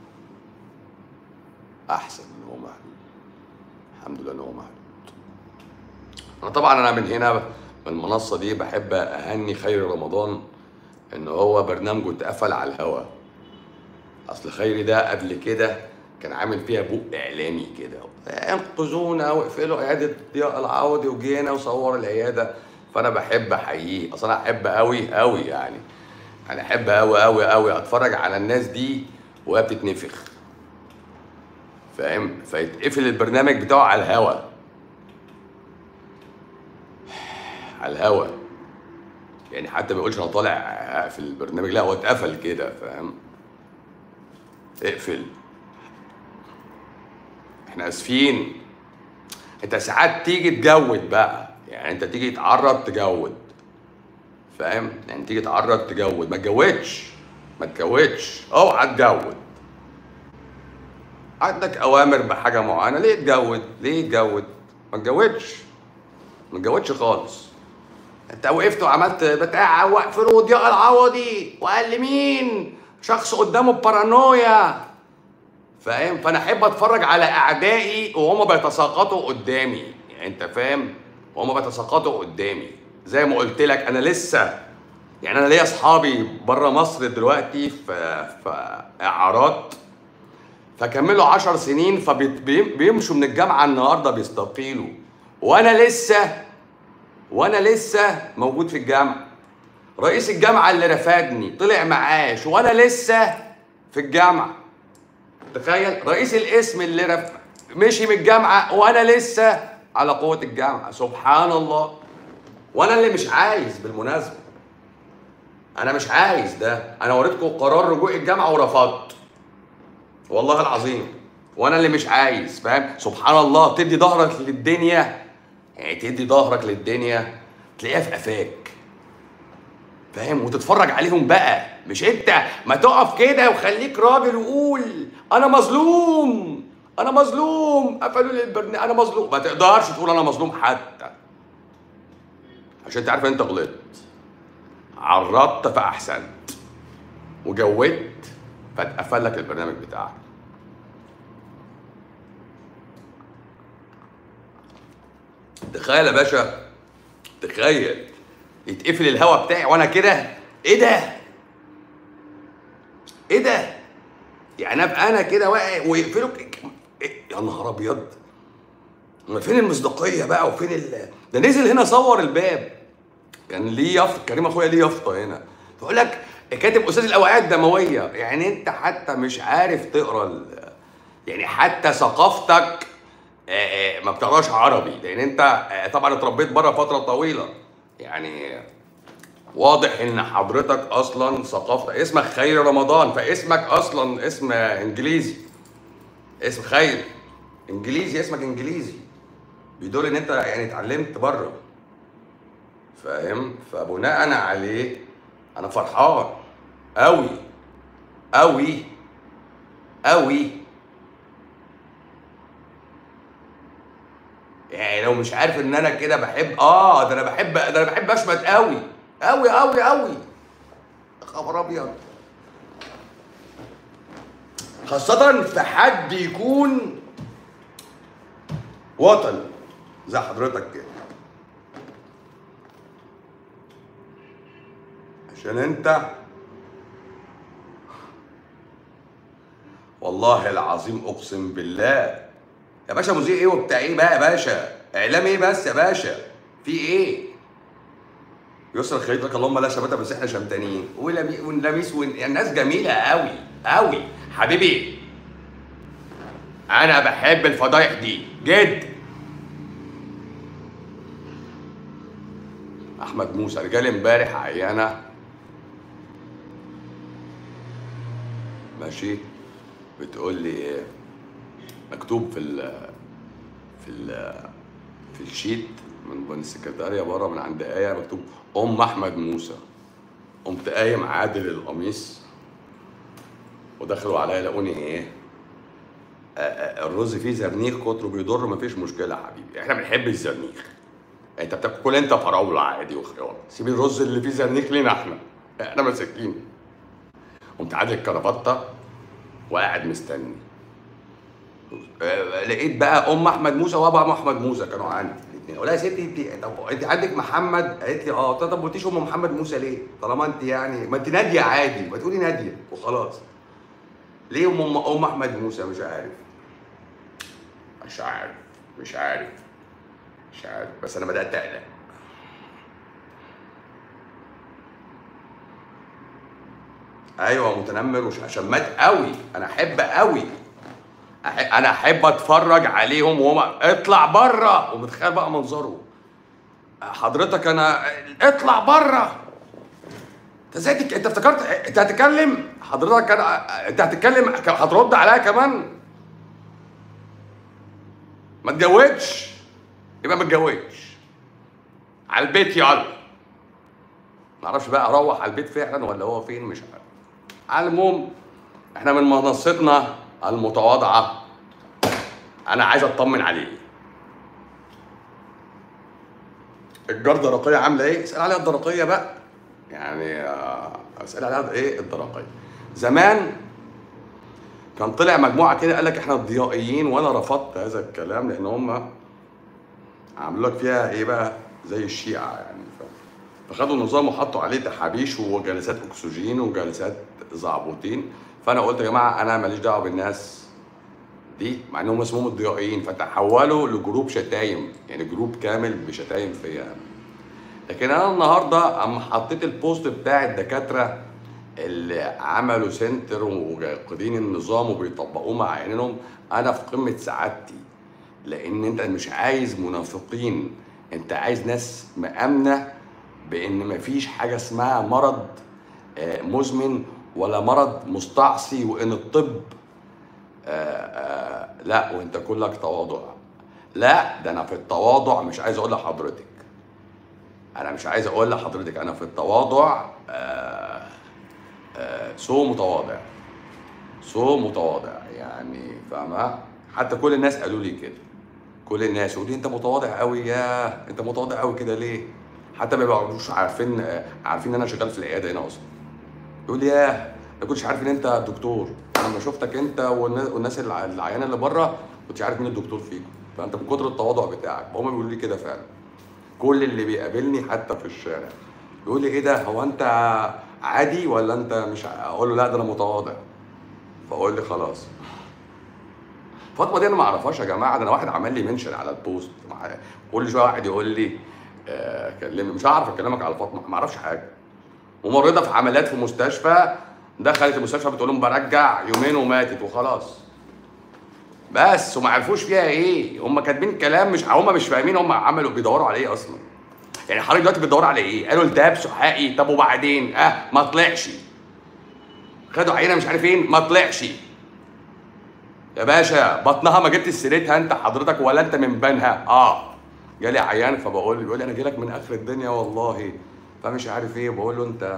احسن ان هو محدود الحمد لله ان هو محدود انا طبعا انا من هنا من المنصة دي بحب اهني خير رمضان ان هو برنامجه اتقفل على الهوا اصل خيري ده قبل كده كان عامل فيها بوق اعلامي كده انقذونا واقفلوا عياده ضياء العوضي وجينا وصور العياده فانا بحب احييه اصل انا احب قوي قوي يعني انا احب قوي قوي قوي اتفرج على الناس دي وهي بتتنفخ فاهم فيتقفل البرنامج بتاعه على الهوا على الهوا يعني حتى ما يقولش انا طالع في البرنامج لا هو اتقفل كده فاهم اقفل احنا اسفين انت ساعات تيجي تجود بقى يعني انت تيجي تعرض تجود فاهم يعني تيجي تعرض تجود ما تجودش ما تجودش اوعى تجود عندك اوامر بحاجه معينه ليه تجود ليه تجود ما تجودش ما تجودش خالص انت وقفت وعملت بتاع واقفلوا ضياء العوضي وقال مين شخص قدامه بارانويا فاهم فانا احب اتفرج على اعدائي وهم بيتساقطوا قدامي يعني انت فاهم وهم بيتساقطوا قدامي زي ما قلت لك انا لسه يعني انا ليا اصحابي بره مصر دلوقتي في في اعارات فكملوا عشر سنين فبيمشوا من الجامعه النهارده بيستقيلوا وانا لسه وانا لسه موجود في الجامعه رئيس الجامعه اللي رفدني طلع معاش وانا لسه في الجامعه تخيل رئيس القسم اللي رف... مشي من الجامعه وانا لسه على قوه الجامعه سبحان الله وانا اللي مش عايز بالمناسبه انا مش عايز ده انا وريتكم قرار رجوع الجامعه ورفضت والله العظيم وانا اللي مش عايز فاهم سبحان الله تدي ظهرك للدنيا يعني تدي ظهرك للدنيا تلاقيها في قفاك فاهم وتتفرج عليهم بقى مش انت ما تقف كده وخليك راجل وقول انا مظلوم انا مظلوم قفلوا لي البرنامج انا مظلوم ما تقدرش تقول انا مظلوم حتى عشان انت عارف انت غلطت عرضت فاحسنت وجودت فاتقفل لك البرنامج بتاعك تخيل يا باشا تخيل يتقفل الهوا بتاعي وانا كده ايه ده ايه ده يعني ابقى انا كده واقع ويقفلوا ك- إيه؟ يا نهار ابيض أما فين المصداقيه بقى وفين ال... ده نزل هنا صور الباب كان ليه يافطه كريم اخويا ليه يافطه هنا بيقول لك كاتب استاذ الاوعيه الدمويه يعني انت حتى مش عارف تقرا ال... يعني حتى ثقافتك آه، آه، ما بتقراش عربي لان انت آه، طبعا اتربيت بره فتره طويله يعني واضح ان حضرتك اصلا ثقافتك اسمك خير رمضان فاسمك اصلا اسم انجليزي اسم خير انجليزي اسمك انجليزي بيدل ان انت يعني اتعلمت بره فاهم فبناء عليه انا فرحان قوي قوي قوي يعني لو مش عارف ان انا كده بحب اه ده انا بحب ده انا بحب اشمت قوي قوي قوي قوي يا خبر ابيض خاصة في حد يكون وطني زي حضرتك كده عشان انت والله والله العظيم اقسم بالله يا باشا مذيع ايه وبتاع ايه بقى يا باشا اعلام ايه بس يا باشا في ايه يسر خيط لك اللهم لا شماتة بس احنا شمتانين ولمي- ونلاميس ون... يعني الناس جميله قوي قوي حبيبي انا بحب الفضايح دي جد احمد موسى رجال امبارح عيانه ماشي بتقول لي ايه مكتوب في ال في ال في الشيت من من السكرتاريه بره من عند ايه مكتوب ام احمد موسى قمت قايم عادل القميص ودخلوا عليا لقوني ايه آه، آه، الرز فيه زرنيخ كتره بيضر مفيش مشكله يا حبيبي احنا بنحب الزرنيخ انت بتاكل انت فراوله عادي وخيار سيب الرز اللي فيه زرنيخ لينا احنا احنا مساكين قمت عادل الكرافته وقاعد مستني آه، لقيت بقى ام احمد موسى وابا ام احمد موسى كانوا عندي الاثنين اقول لها يا ستي انت طب انت عندك محمد قالت لي اه قلت لها طب ما قلتيش ام محمد موسى ليه طالما انت يعني ما انت ناديه عادي ما تقولي ناديه وخلاص ليه ام ام احمد موسى مش عارف مش عارف مش عارف مش عارف بس انا بدات اقلق ايوه متنمر وش شمات قوي انا احب قوي أح- انا احب اتفرج عليهم وهم اطلع بره ومتخيل بقى منظره حضرتك انا اطلع بره انت ازاي تك... انت افتكرت انت هتتكلم حضرتك انا انت هتتكلم هترد عليا كمان ما اتجوزش يبقى ما اتجوزش على البيت يلا ما اعرفش بقى اروح على البيت فعلا ولا هو فين مش عارف على المهم احنا من منصتنا المتواضعه انا عايز اطمن عليه الجرده الدرقيه عامله ايه اسال عليها الدرقيه بقى يعني آه، اسال عليها ايه الدرقيه زمان كان طلع مجموعه كده قال لك احنا الضيائيين وانا رفضت هذا الكلام لان هم عملوا لك فيها ايه بقى زي الشيعه يعني ف- فخدوا النظام وحطوا عليه تحابيش وجلسات اكسجين وجلسات زعبوطين فانا قلت يا جماعه انا ماليش دعوه بالناس دي مع انهم اسمهم الضيائيين فتحولوا لجروب شتايم يعني جروب كامل بشتايم فيا أنا. لكن انا النهارده اما حطيت البوست بتاع الدكاتره اللي عملوا سنتر وقايدين النظام وبيطبقوه مع عينهم انا في قمه سعادتي لان انت مش عايز منافقين انت عايز ناس مامنه بان مفيش حاجه اسمها مرض آه، مزمن ولا مرض مستعصي وان الطب آه، آه، لا وانت كلك تواضع لا ده انا في التواضع مش عايز اقول لحضرتك انا مش عايز اقول لحضرتك انا في التواضع آه، آه، سو متواضع سو متواضع يعني فاهمة حتى كل الناس قالوا لي كده كل الناس يقولوا لي انت متواضع قوي يا انت متواضع قوي كده ليه حتى ما بيبقوش عارفين آه، عارفين ان انا شغال في العياده هنا اصلا يقول لي ياه ما كنتش عارف ان انت دكتور انا لما شفتك انت والناس, والناس الع- العيانه اللي بره كنتش عارف مين الدكتور فيكم فانت من كتر التواضع بتاعك هم بيقولوا لي كده فعلا كل اللي بيقابلني حتى في الشارع يقول لي ايه ده هو انت عادي ولا انت مش ع- اقول له لا ده انا متواضع فاقول لي خلاص فاطمه دي انا ما اعرفهاش يا جماعه ده انا واحد عمل لي منشن على البوست مع- كل شويه واحد يقول لي آه، كلمني مش هعرف اكلمك على فاطمه ما اعرفش حاجه ممرضه في عمليات في مستشفى دخلت المستشفى بتقول لهم برجع يومين وماتت وخلاص بس وما عرفوش فيها ايه هم كاتبين كلام مش هم مش فاهمين هم عملوا بيدوروا على ايه اصلا يعني حضرتك دلوقتي بتدور على ايه قالوا التهاب سحائي طب وبعدين اه ما طلعش خدوا عينه مش عارف فين ما طلعش يا باشا بطنها ما جبت سيرتها انت حضرتك ولا انت من بنها اه جالي عيان فبقول له بيقول لي انا جاي لك من اخر الدنيا والله فمش عارف ايه بقول له انت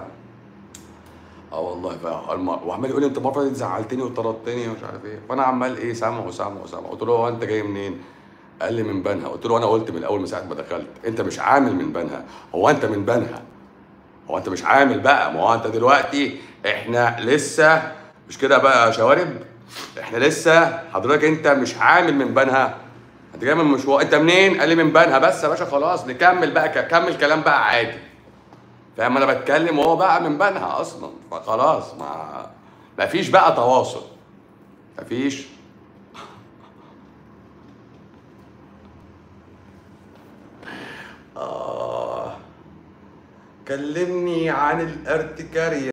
اه والله فالم... وعمال يقول لي انت المره دي زعلتني وطردتني ومش عارف ايه فانا عمال ايه سامع وسامع وسامع قلت له هو انت جاي منين؟ قال لي من بنها قلت له انا قلت من الاول من ساعه ما دخلت انت مش عامل من بنها هو انت من بنها هو انت مش عامل بقى ما هو انت دلوقتي احنا لسه مش كده بقى يا شوارب احنا لسه حضرتك انت مش عامل من بنها انت جاي من مشوار انت منين قال لي من بنها بس يا باشا خلاص نكمل بقى ك- كمل كلام بقى عادي فاهم انا بتكلم وهو بقى من بنها اصلا فخلاص ما ما فيش بقى تواصل مفيش آه كلمني عن الارتكارية